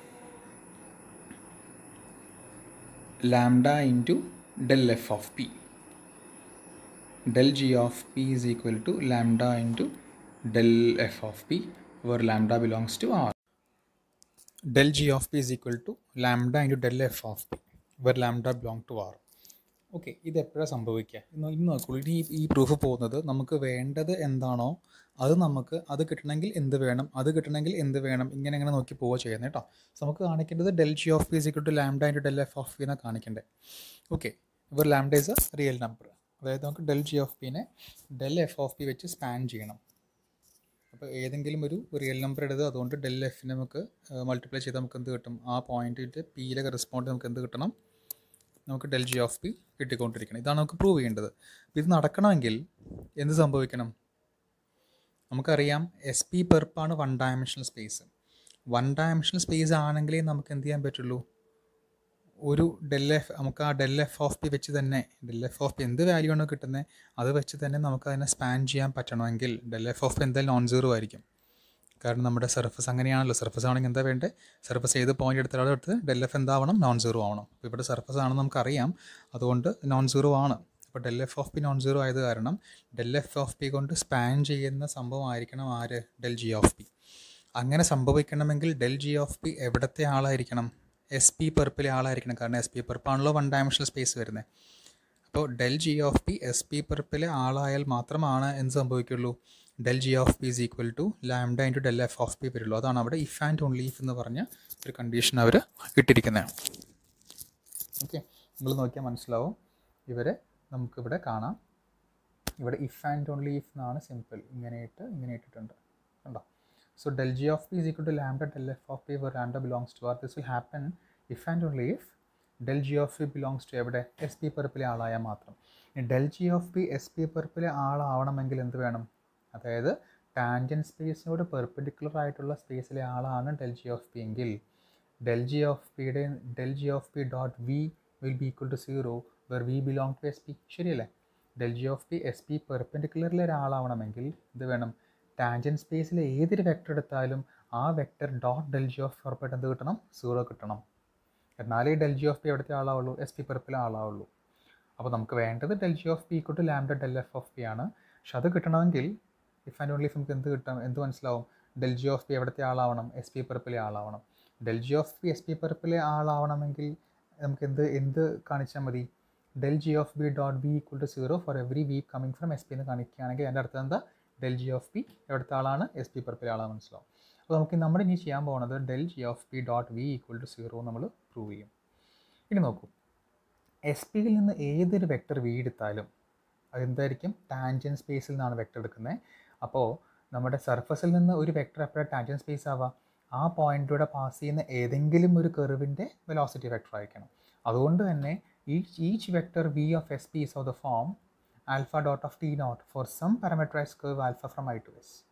lambda into del F of P del G of P is equal to lambda into del F of P where lambda belongs to R. Del g of p is equal to lambda into del f of p, where lambda belong to R. Okay ഇത് എപ്പോഴാണ് സംഭവിക്കുക ഇന്ന് ഇന്ന് നോക്കുള്ളൂ ഇനി ഈ- ഈ proof പോകുന്നത് നമുക്ക് വേണ്ടത് എന്താണോ അത് നമുക്ക് അത് കിട്ടണമെങ്കിൽ എന്ത് വേണം അത് കിട്ടണമെങ്കിൽ എന്ത് വേണം ഇങ്ങനെ ഇങ്ങനെ നോക്കി പോവുക ചെയ്യുന്നത് കേട്ടോ സോ നമുക്ക് കാണിക്കേണ്ടത് del G of P is equal to lambda into del F of P എന്നാണ് കാണിക്കേണ്ടത് ഓക്കെ ഇപ്പോൾ lambda is a real number അതായത് നമുക്ക് ഡെൽ ജി ഓഫ് പിനെ ഡെൽ എഫ് ഓഫ് പി വെച്ച് സ്പാൻ ചെയ്യണം അപ്പോൾ ഏതെങ്കിലും ഒരു റിയൽ നമ്പർ എടുത്ത് അതുകൊണ്ട് ഡെൽ എഫിനെ നമുക്ക് മൾട്ടിപ്ലൈ ചെയ്താൽ നമുക്ക് എന്ത് കിട്ടും ആ പോയിന്റിൻ്റെ പിയിലെ റെസ്പോണ്ട് നമുക്ക് എന്ത് കിട്ടണം നമുക്ക് ഡെൽ ജി ഓഫ് പി കിട്ടിക്കൊണ്ടിരിക്കണം ഇതാണ് നമുക്ക് പ്രൂവ് ചെയ്യേണ്ടത് അപ്പോൾ ഇത് നടക്കണമെങ്കിൽ എന്ത് സംഭവിക്കണം നമുക്കറിയാം എസ് പി പെർപ്പാണ് one dimensional space one dimensional space ആണെങ്കിലേ നമുക്ക് എന്ത് ചെയ്യാൻ പറ്റുള്ളൂ ഒരു ഡെൽ എഫ് നമുക്ക് ആ ഡെൽ എഫ് ഓഫ് പി വെച്ച് തന്നെ ഡെൽ എഫ് ഓഫ് പി എന്ത് വാല്യൂ ആണോ കിട്ടുന്നത് അത് വെച്ച് തന്നെ നമുക്ക് അതിനെ സ്പാൻ ചെയ്യാൻ പറ്റണമെങ്കിൽ ഡെൽ എഫ് ഓഫ് പി എന്തായാലും നോൺ സീറോ ആയിരിക്കും കാരണം നമ്മുടെ സർഫസ് അങ്ങനെയാണല്ലോ സർഫസ് ആണെങ്കിൽ എന്താ വേണ്ടത് സർഫസ് ഏത് പോയിന്റ് എടുത്താലും എടുത്ത് ഡെൽ എഫ് എന്താവണം നോൺ സീറോ ആവണം അപ്പോൾ ഇവിടെ സർഫസ് ആണെന്ന് നമുക്കറിയാം അതുകൊണ്ട് നോൺ സീറോ ആണ് അപ്പോൾ del F of P non zero ആയത് കാരണം ഡെൽ എഫ് ഓഫ് പി കൊണ്ട് സ്പാൻ ചെയ്യുന്ന സംഭവം ആയിരിക്കണം ആര് ഡെൽ ജി ഓഫ് പി അങ്ങനെ സംഭവിക്കണമെങ്കിൽ ഡെൽ ജി ഓഫ് പി എവിടത്തെ ആളായിരിക്കണം എസ് പി പെർപ്പിലെ ആളായിരിക്കണം കാരണം എസ് പി പെർപ്പാണല്ലോ വൺ ഡയമെൻഷണൽ സ്പേസ് വരുന്നത് അപ്പോൾ del G of P S P പെർപ്പിലെ ആളായാൽ മാത്രമാണ് എന്ത് സംഭവിക്കുള്ളൂ del G of P is equal to lambda into del F of P വരുള്ളൂ അതാണ് അവിടെ ഇഫ് ആൻഡ് ഓൺലി ഇഫ് എന്ന് പറഞ്ഞ ഒരു കണ്ടീഷൻ അവർ ഇട്ടിരിക്കുന്നത് ഓക്കെ നിങ്ങൾ നോക്കിയാൽ മനസ്സിലാവും ഇവരെ നമുക്കിവിടെ കാണാം ഇവിടെ ഇഫ് ആൻഡ് ഓൺലി ഇഫ് എന്നാണ് സിമ്പിൾ ഇങ്ങനെ ഇട്ട് ഇങ്ങനെ ഇട്ടിട്ടുണ്ട് കണ്ടോ so del G of P is equal to lambda del F of P where lambda belongs to R this will happen if and only if del G of P belongs to എവിടെ S P പെർപ്പിലെ ആളായാൽ മാത്രം del G of P S P പെർപ്പിലെ ആളാവണമെങ്കിൽ എന്ത് വേണം അതായത് tangent സ്പേസിനോട് പെർപെൻഡിക്കുലർ ആയിട്ടുള്ള സ്പേസിലെ ആളാണ് ഡെൽ ജി ഓഫ് പി എങ്കിൽ ഡെൽ ജി ഓഫ് പിയുടെ del G of P dot V will be equal to zero where V belong to S P ശരിയല്ലേ del G of P S P പെർപെൻഡിക്കുലറിലെ ഒരാളാവണമെങ്കിൽ ഇത് വേണം ടാൻജൻ സ്പേസിലെ ഏതൊരു vector എടുത്താലും ആ vector dot del G of ഉറപ്പായിട്ട് എന്ത് കിട്ടണം സീറോ കിട്ടണം എന്നാലേ ഡെൽ ജി ഓഫ് പി എവിടുത്തെ ആളാവുള്ളൂ എസ് പി പെർപ്പിലെ ആളാവുള്ളൂ അപ്പോൾ നമുക്ക് വേണ്ടത് del G of P equal to lambda del F of P ആണ് പക്ഷെ അത് കിട്ടണമെങ്കിൽ ഇഫ് ആൻഡ് ഓൺലി ഇഫ് നമുക്ക് എന്ത് കിട്ടാം എന്ത് മനസ്സിലാവും ഡെൽ ജി ഓഫ് പി എവിടുത്തെ ആളാവണം എസ് പി പെർപ്പിലെ ആളാവണം del G of P S P പെർപ്പിലെ ആളാവണമെങ്കിൽ നമുക്ക് എന്ത് എന്ത് കാണിച്ചാൽ മതി del G of B dot B equal to zero for every vec coming from S P എന്ന് കാണിക്കുകയാണെങ്കിൽ അതിൻ്റെ അർത്ഥം എന്താ ഡെൽ ജി ഓഫ് പി എവിടുത്തെ ആളാണ് എസ് പി പെർപ്പിലെ ആളാണ് മനസ്സിലാവും അപ്പോൾ നമുക്ക് നമ്മൾ ഇനി ചെയ്യാൻ പോകുന്നത് del G of P dot V equal to zero നമ്മൾ പ്രൂവ് ചെയ്യും ഇനി നോക്കൂ എസ് പിയിൽ നിന്ന് ഏതൊരു വെക്ടർ വി എടുത്താലും അതെന്തായിരിക്കും ടാൻജൻ സ്പേസിൽ നിന്നാണ് വെക്ടർ എടുക്കുന്നത് അപ്പോൾ നമ്മുടെ സർഫസിൽ നിന്ന് ഒരു വെക്ടർ എപ്പോഴാണ് ടാൻജൻ സ്പേസ് ആവാം ആ പോയിന്റിലൂടെ പാസ് ചെയ്യുന്ന ഏതെങ്കിലും ഒരു കെർവിൻ്റെ വെലോസിറ്റി വെക്ടർ ആയിരിക്കണം അതുകൊണ്ട് തന്നെ each each vector V of S P is of the form alpha dot of T naught for some parametrize curve alpha from I to S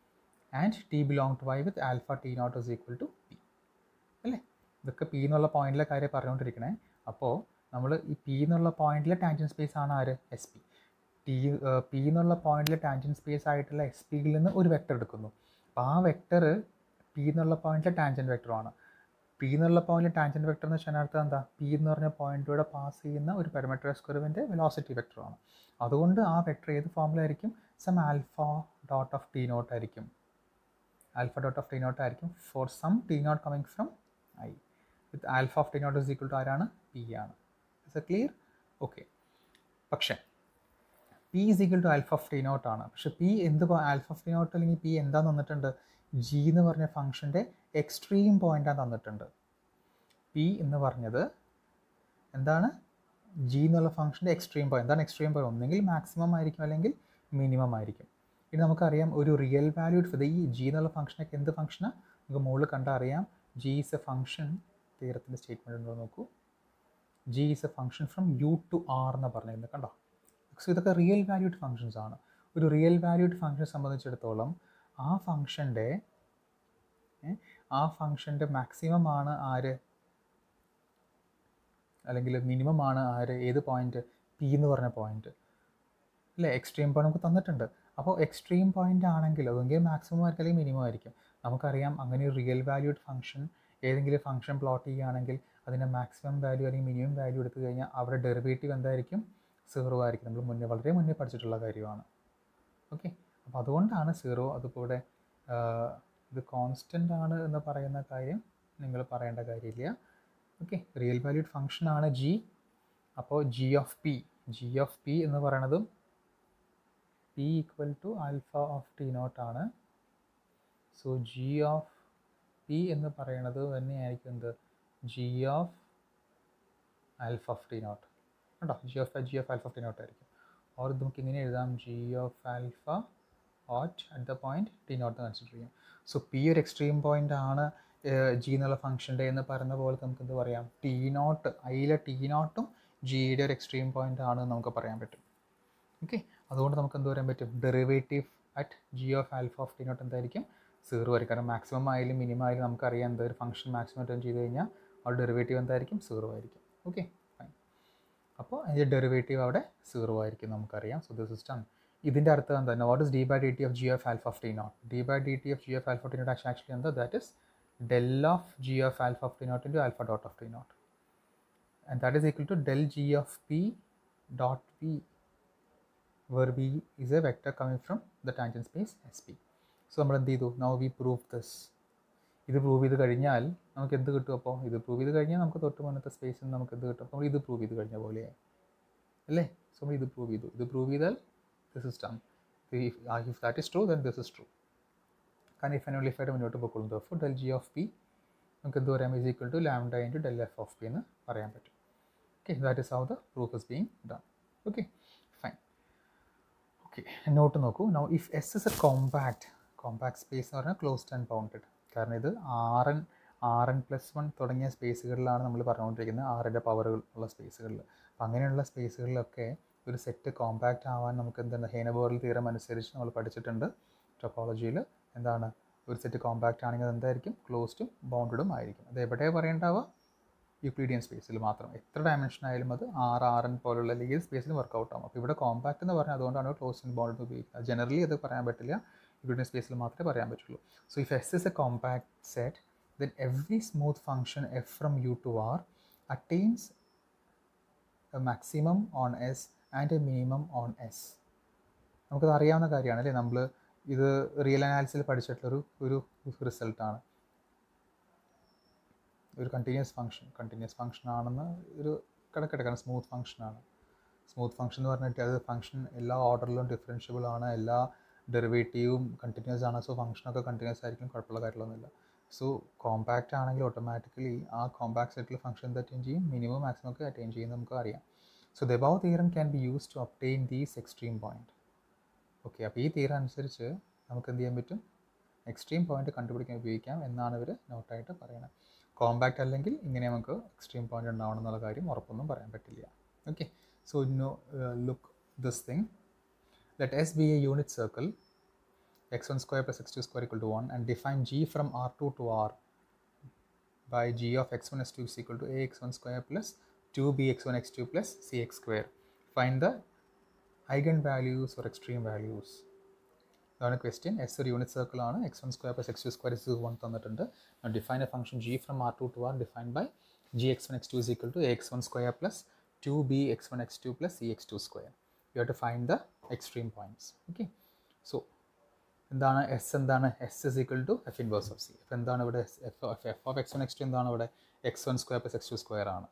and T belong to Y with alpha T naught is equal to P അല്ലേ ഇതൊക്കെ P എന്നുള്ള പോയിന്റിലെ കാര്യം പറഞ്ഞുകൊണ്ടിരിക്കണേ അപ്പോൾ നമ്മൾ ഈ P എന്നുള്ള പോയിന്റിലെ ടാൻജൻ സ്പേസ് ആണ് ആര് എസ് പി ടി പി എന്നുള്ള പോയിന്റിലെ ടാൻജൻ സ്പേസ് ആയിട്ടുള്ള എസ് പിയിൽ നിന്ന് ഒരു വെക്ടർ എടുക്കുന്നു അപ്പോൾ ആ വെക്ടർ പി എന്നുള്ള പോയിന്റിലെ ടാൻജൻ വെക്ടറാണ് പി എന്നുള്ള പോയിന്റിലെ ടാൻജൻ വെക്ടർ എന്ന് വെച്ചാൽ അർത്ഥം എന്താ പി എന്ന് പറഞ്ഞ പോയിന്റിലൂടെ പാസ് ചെയ്യുന്ന ഒരു പെരമെട്രസ് കർവിൻ്റെ വെലോസിറ്റി വെക്ടറാണ് അതുകൊണ്ട് ആ വെക്ടർ ഏത് ഫോമിലായിരിക്കും some alpha dot of T naught ആയിരിക്കും alpha dot of T naught ആയിരിക്കും for some T naught coming from I with alpha of T naught is equal to ആരാണ് പി ആണ് ഇസ് എ ക്ലിയർ ഓക്കെ പക്ഷേ P is equal to alpha of T naught ആണ് പക്ഷെ P എന്ത് alpha of T naught അല്ലെങ്കിൽ P എന്താ തന്നിട്ടുണ്ട് G എന്ന് പറഞ്ഞ ഫംഗ്ഷൻ്റെ എക്സ്ട്രീം പോയിൻ്റാണ് തന്നിട്ടുണ്ട് പി എന്ന് പറഞ്ഞത് എന്താണ് ജി എന്നുള്ള ഫംഗ്ഷൻ്റെ എക്സ്ട്രീം പോയിന്റ് എന്താണ് എക്സ്ട്രീം പോയിന്റ് ഒന്നെങ്കിൽ മാക്സിമം ആയിരിക്കും അല്ലെങ്കിൽ മിനിമം ആയിരിക്കും ഇനി നമുക്കറിയാം ഒരു റിയൽ വാല്യൂഡ് ഫിത് ഈ ജി എന്നുള്ള ഫംഗ്ഷനൊക്കെ എന്ത് ഫംഗ്ഷനാണ് നമുക്ക് മുകളിൽ കണ്ടാൽ അറിയാം ജി ഈസ് എ ഫംഗ്ഷൻ തീരത്തിൻ്റെ സ്റ്റേറ്റ്മെൻറ്റ് ഉണ്ടോ നോക്കൂ G is a function from U to R എന്ന് പറഞ്ഞിരുന്നത് കണ്ടോ സോ ഇതൊക്കെ റിയൽ വാല്യൂഡ് ഫങ്ഷൻസ് ആണ് ഒരു റിയൽ വാല്യൂഡ് ഫങ്ഷൻ സംബന്ധിച്ചിടത്തോളം ആ ഫങ്ഷൻ്റെ ആ ഫങ്ഷൻ്റെ മാക്സിമം ആണ് ആര് അല്ലെങ്കിൽ മിനിമം ആണ് ആര് ഏത് പോയിന്റ് പി എന്ന് പറഞ്ഞ പോയിന്റ് അല്ലേ എക്സ്ട്രീം പോയിന്റ് നമുക്ക് തന്നിട്ടുണ്ട് അപ്പോൾ എക്സ്ട്രീം പോയിന്റ് ആണെങ്കിൽ അതെങ്കിൽ മാക്സിമം ആയിരിക്കും അല്ലെങ്കിൽ മിനിമം ആയിരിക്കും നമുക്കറിയാം അങ്ങനെ ഒരു റിയൽ വാല്യൂഡ് ഫംഗ്ഷൻ ഏതെങ്കിലും ഫംഗ്ഷൻ പ്ലോട്ട് ചെയ്യുകയാണെങ്കിൽ അതിൻ്റെ മാക്സിമം വാല്യൂ അല്ലെങ്കിൽ മിനിമം വാല്യൂ എടുത്തു കഴിഞ്ഞാൽ അവരുടെ ഡെറിവേറ്റീവ് എന്തായിരിക്കും സീറോ ആയിരിക്കും നമ്മൾ മുന്നേ വളരെ മുന്നേ പഠിച്ചിട്ടുള്ള കാര്യമാണ് ഓക്കെ അപ്പോൾ അതുകൊണ്ടാണ് സീറോ അതിപ്പോൾ ഇവിടെ ഇത് കോൺസ്റ്റൻ്റ് ആണ് എന്ന് പറയുന്ന കാര്യം നിങ്ങൾ പറയേണ്ട കാര്യമില്ല ഓക്കെ റിയൽ വാല്യൂഡ് ഫങ്ഷൻ ആണ് ജി അപ്പോൾ G of P G of P എന്ന് പറയണതും P equal to alpha of T naught ആണ് സോ ജി ഓഫ് പി എന്ന് പറയണത് തന്നെയായിരിക്കും എന്ത് G of alpha of T naught കേട്ടോ G of G of alpha of T naught ആയിരിക്കും or ഇത് നമുക്ക് ഇങ്ങനെ എഴുതാം G of alpha out at the point T naught consider ചെയ്യും സോ പി ഒരു എക്സ്ട്രീം പോയിന്റ് ആണ് ജി എന്നുള്ള ഫംഗ്ഷൻ്റെ എന്ന് പറയുന്ന പോലെ നമുക്ക് എന്ത് പറയാം ടി നോട്ട് ഐയിലെ ടി നോട്ടും ജിയുടെ ഒരു എക്സ്ട്രീം പോയിന്റ് ആണ് നമുക്ക് പറയാൻ പറ്റും ഓക്കെ അതുകൊണ്ട് നമുക്ക് എന്ത് പറയാൻ പറ്റും derivative at G of alpha of T naught എന്തായിരിക്കും സീറോ ആയിരിക്കും കാരണം മാക്സിമം ആയാലും മിനിമം ആയാലും നമുക്കറിയാം എന്താ ഒരു ഫംഗ്ഷൻ മാക്സിമം റിട്ടേൺ ചെയ്ത് കഴിഞ്ഞാൽ അവിടെ ഡെറിവേറ്റീവ് എന്തായിരിക്കും സീറോ ആയിരിക്കും ഓക്കെ ഫൈൻ അപ്പോൾ അതിൻ്റെ ഡെറിവേറ്റീവ് അവിടെ സീറോ ആയിരിക്കും നമുക്കറിയാം സോ ദിസ് സിസ്റ്റം ഇതിൻ്റെ അർത്ഥം എന്താ what is D by D T of G of alpha of T naught D by D T of G of alpha T naught actually എന്താ that is del of G of alpha of T naught into alpha dot of T naught and that is equal to del g of p dot p where v is a vector coming from the tangent space sp so നമ്മൾ എന്ത് ചെയ്തു now we prove this ഇത് prove ചെയ്ത് കഴിഞ്ഞാൽ നമുക്ക് എന്ത് കിട്ടും അപ്പോൾ ഇത് പ്രൂവ് ചെയ്ത് കഴിഞ്ഞാൽ നമുക്ക് തൊട്ട് മുന്നത്തെ സ്പേസിൽ നമുക്ക് എന്ത് കിട്ടും നമ്മൾ ഇത് പ്രൂവ് ചെയ്ത് കഴിഞ്ഞ പോലെയായി അല്ലേ സോ നമ്മൾ ഇത് പ്രൂവ് ചെയ്തു ഇത് പ്രൂവ് ചെയ്താൽ this is done if that is true then this is true കാരണം ഇഫ് അനുലിഫൈഡ് മുന്നോട്ട് പോയിക്കൊള്ളും അപ്പോൾ ഡെൽ ജി ഓഫ് പി നമുക്ക് എന്ത് പറയാം is equal to lambda into del F of P എന്ന് പറയാൻ പറ്റും okay that is how the proof is being done okay fine okay note നോക്കൂ now if s is a compact compact space എന്ന് പറഞ്ഞാൽ closed and bounded കാരണം ഇത് R N R N plus one തുടങ്ങിയ സ്പേസുകളിലാണ് നമ്മൾ പറഞ്ഞുകൊണ്ടിരിക്കുന്നത് ആറിൻ്റെ പവറുകൾ ഉള്ള സ്പേസുകളിൽ അപ്പം അങ്ങനെയുള്ള സ്പേസുകളിലൊക്കെ ഒരു സെറ്റ് കോമ്പാക്റ്റ് ആവാൻ നമുക്ക് എന്താണ് ഹേനബോറിൽ തീരം അനുസരിച്ച് നമ്മൾ പഠിച്ചിട്ടുണ്ട് ടോപ്പോളജിയിൽ എന്താണ് ഒരു സെറ്റ് കോമ്പാക്റ്റ് ആണെങ്കിൽ അത് എന്തായിരിക്കും ക്ലോസ്ഡും ബൗണ്ടഡും ആയിരിക്കും അത് എവിടെയാണ് പറയേണ്ടാവുക യൂക്ലീഡിയൻ സ്പേസിൽ മാത്രം എത്ര ഡയമെൻഷൻ ആയാലും അത് ആർ ആർ എൻ പോലുള്ള ലീഗൽ സ്പേസിൽ വർക്കൗട്ട് ആവും അപ്പോൾ ഇവിടെ കോമ്പാക്ട് എന്ന് പറഞ്ഞാൽ അതുകൊണ്ടാണ് ക്ലോസ് ഇൻ ബോണ്ട് ഉപയോഗിക്കുന്നത് ജനറലി അത് പറയാൻ പറ്റില്ല യൂക്ലീഡിയൻ സ്പേസിൽ മാത്രമേ പറയാൻ പറ്റുള്ളൂ so if S is a compact set then every smooth function F from U to R attains a maximum on S and a minimum on S നമുക്കത് അറിയാവുന്ന കാര്യമാണ് അല്ലേ നമ്മൾ ഇത് റിയൽ അനാലിസിൽ പഠിച്ചിട്ടുള്ളൊരു ഒരു റിസൾട്ടാണ് ഒരു കണ്ടിന്യൂസ് ഫംഗ്ഷൻ കണ്ടിന്യൂസ് ഫംഗ്ഷൻ ആണെന്ന് ഒരു കിടക്കട്ടെ കാരണം സ്മൂത്ത് ഫംഗ്ഷനാണ് സ്മൂത്ത് ഫംഗ്ഷൻ എന്ന് പറഞ്ഞിട്ട് അത് ഫംഗ്ഷൻ എല്ലാ ഓർഡറിലും ഡിഫറൻഷ്യബിൾ ആണ് എല്ലാ ഡെറിവേറ്റീവും കണ്ടിന്യൂസ് ആണ് സോ ഫംഗ്ഷനൊക്കെ കണ്ടിന്യൂസ് ആയിരിക്കും കുഴപ്പമുള്ള കാര്യങ്ങളൊന്നുമില്ല സോ കോമ്പാക്റ്റ് ആണെങ്കിൽ ഓട്ടോമാറ്റിക്കലി ആ കോമ്പാക്ട് സെറ്റിൽ ഫംഗ്ഷൻ അറ്റൈൻ ചെയ്യും മിനിമം മാക്സിമം ഒക്കെ അറ്റൈൻ ചെയ്യും നമുക്ക് അറിയാം so the above theorem can be used to obtain these extreme point okay അപ്പോൾ ഈ തീരം അനുസരിച്ച് നമുക്ക് എന്ത് ചെയ്യാൻ പറ്റും എക്സ്ട്രീം പോയിന്റ് കണ്ടുപിടിക്കാൻ ഉപയോഗിക്കാം എന്നാണ് ഇവർ നോട്ടായിട്ട് പറയുന്നത് കോമ്പാക്റ്റ് അല്ലെങ്കിൽ ഇങ്ങനെ നമുക്ക് എക്സ്ട്രീം പോയിന്റ് ഉണ്ടാവണം എന്നുള്ള കാര്യം ഉറപ്പൊന്നും പറയാൻ പറ്റില്ല okay so no look this thing let S be a unit circle x one square plus X two square equal to one and define G from R two to R by G of X one X two is equal to a x one square plus two b x one X two plus c x square fine the eigen values or extreme values അതാണ് question S ഒരു unit circle ആണ് x one square plus X two square is one തന്നിട്ടുണ്ട് define a function G from R two to R define by G x one X two is equal to X one square plus two b x one X two plus c x two square you have to find the extreme points okay so എന്താണ് S എന്താണ് S is equal to F inverse of C F എന്താണ് ഇവിടെ F F of X one X two എന്താണ് ഇവിടെ X one square plus X two square ആണ്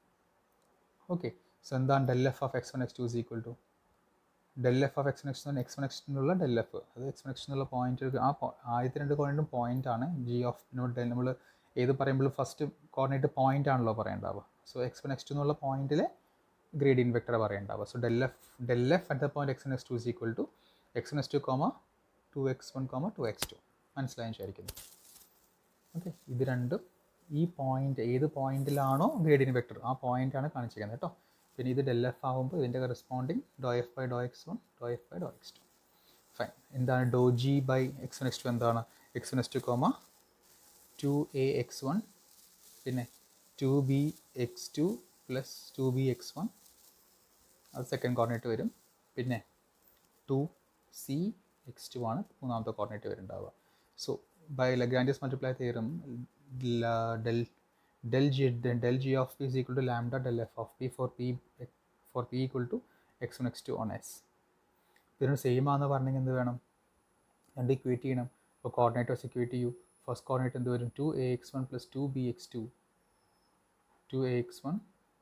okay so എന്താണ് del F of X one X two is equal to del F of X one x one x one x എന്നുള്ള del F അത് x one x എന്നുള്ള point ആ ആദ്യത്തെ രണ്ട് കോർഡിനേറ്റും point ആണ് ജി ഓഫ് ഡെൽ നമ്മൾ ഏത് പറയുമ്പോഴും ഫസ്റ്റ് കോർഡിനേറ്റ് പോയിന്റ് ആണല്ലോ പറയേണ്ടാവുക so x one X to എന്നുള്ള പോയിന്റിൽ ഗ്രേഡിയൻ വെക്ടർ പറയേണ്ടാവുക so del F del F at the point x one X two is equal to X one X two comma two X one comma two X two മനസ്സിലായി വിചാരിക്കുന്നു okay ഇത് രണ്ടും ഈ point ഏത് പോയിന്റിലാണോ ഗ്രേഡിയൻ vector ആ പോയിന്റാണ് കാണിച്ചിരിക്കുന്നത് കേട്ടോ പിന്നെ ഇത് ഡെൽ എഫ് ആകുമ്പോൾ ഇതിൻ്റെ corresponding do F by Dr X one doh f by Dr x two fine എന്താണ് do G by x one X two എന്താണ് x one X two comma two a x one പിന്നെ two b x two plus two b x one അത് second coordinate വരും പിന്നെ two c x two ആണ് മൂന്നാമത്തെ coordinate വരുന്നുണ്ടാവുക so by Lagrange's multiply തിയറും del del g then del g of p is equal to lambda del f of p for p for p equal to x1 x2 on s ഇതിനോട് same ആണെന്ന് പറഞ്ഞെങ്കിൽ എന്ത് വേണം രണ്ട് equate ചെയ്യണം അപ്പോൾ coordinate വെച്ച് ഇക്വേറ്റ് ചെയ്യൂ ഫസ്റ്റ് കോർഡിനേറ്റ് എന്ത് വരും two a x one plus two b x two two a x one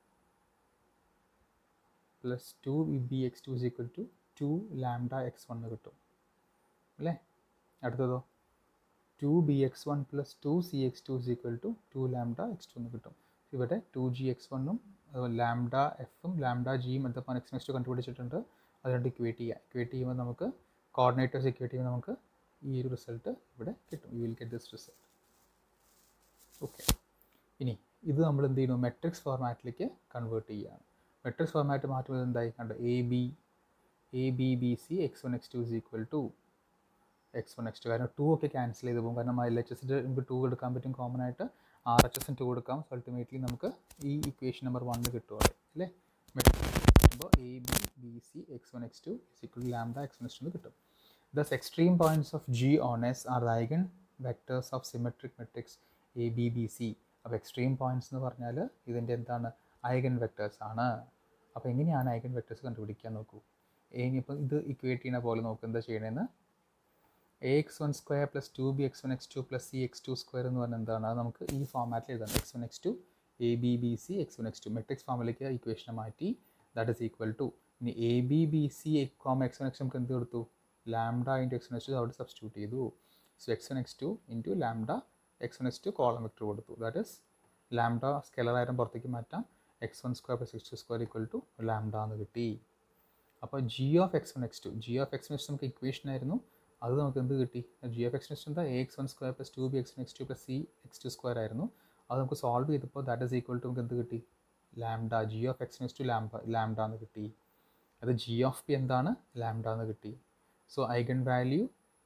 plus two b x two is equal to two lambda x one കിട്ടും അല്ലേ അടുത്തതോ two b x one plus two c x two is equal to two lambda x two എന്ന് കിട്ടും ഇവിടെ two G x വണ്ണും lambda എഫും lambda ജിയും എന്തപ്പോൾ എക്സ് എക്സ് ടു കണ്ടുപിടിച്ചിട്ടുണ്ട് അത് രണ്ട് ഇക്വേറ്റ് ചെയ്യുക ഇക്വേറ്റ് ചെയ്യുമ്പോൾ നമുക്ക് കോർഡിനേറ്റേഴ്സ് ഇക്വേറ്റ് ചെയ്യുമ്പോൾ നമുക്ക് ഈ ഒരു റിസൾട്ട് ഇവിടെ കിട്ടും you will get this result okay ഇനി ഇത് നമ്മൾ എന്ത് ചെയ്യുന്നു മെട്രിക്സ് ഫോർമാറ്റിലേക്ക് കൺവേർട്ട് ചെയ്യുകയാണ് മെട്രിക്സ് ഫോർമാറ്റ് മാറ്റുന്നത് എന്തായി കണ്ടോ a b a b b c x one X two is equal to X one X two കാരണം ടു ഒക്കെ ക്യാൻസൽ ചെയ്ത് പോകും കാരണം എൽ എച്ച് എസിൻ്റെ നമുക്ക് ടു എടുക്കാൻ പറ്റും കോമൺ ആയിട്ട് ആർ എച്ച് എസിന് ടു എടുക്കാം സോ അൾട്ടിമേറ്റ്ലി നമുക്ക് ഈ ഇക്വേഷൻ നമ്പർ വണ്ണ് കിട്ടുമോ അല്ലേ അപ്പോൾ a b b c x one X two equal lambda x one X two കിട്ടും thus extreme points of G on S are eigen vectors of symmetric matrix a b b c അപ്പോൾ extreme points എന്ന് പറഞ്ഞാൽ ഇതിൻ്റെ എന്താണ് eigen vectors ആണ് അപ്പോൾ എങ്ങനെയാണ് eigen vectors കണ്ടുപിടിക്കാൻ നോക്കൂ ഇനിയിപ്പോൾ ഇത് ഇക്വേറ്റ് ചെയ്യുന്ന പോലെ നോക്കുക എന്താ ചെയ്യണമെന്ന് a x one square plus two b x one X two plus c x two square എന്ന് പറഞ്ഞാൽ എന്താണ് അത് നമുക്ക് ഈ ഫോമാറ്റിൽ എഴുതാം x one X two a b b c x one X two matrix ഫോമിലേക്ക് ഇക്വേഷനെ മാറ്റി ദാറ്റ് ഇസ് ഈക്വൽ ടു ഇനി a b b c comma x one x നമുക്ക് എന്ത് കൊടുത്തു lambda into x one X two അവിടെ substitute ചെയ്തു so x one X two into lambda x one X two column vector കൊടുത്തു that is lambda scalar ആയിരം പുറത്തേക്ക് മാറ്റാം x one square plus X two square equal to lambda എന്ന് കിട്ടി അപ്പോൾ G of X one X two G of X one x നമുക്ക് equation ആയിരുന്നു അത് നമുക്ക് എന്ത് കിട്ടി ജി ഓഫ് എക്സ് നെക്സ്റ്റ് എന്താ a x one square plus two b x next two plus c x two square ആയിരുന്നു അത് നമുക്ക് സോൾവ് ചെയ്തപ്പോൾ ദാറ്റ് ഇസ് ഈക്വൽ ടു നമുക്ക് എന്ത് കിട്ടി lambda G of x next two lambda lambda എന്ന് കിട്ടി അത് ജി ഓഫ് പി എന്താണ് ലാംഡ എന്ന് കിട്ടി so eigen value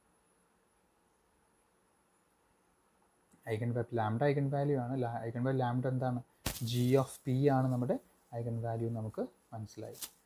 eigen value lambda eigen value ആണ് ഐഗൺ വാല്യൂ ലാംഡ എന്താണ് ജി ഓഫ് പി ആണ് നമ്മുടെ ഐഗൺ വാല്യൂ നമുക്ക് മനസ്സിലായി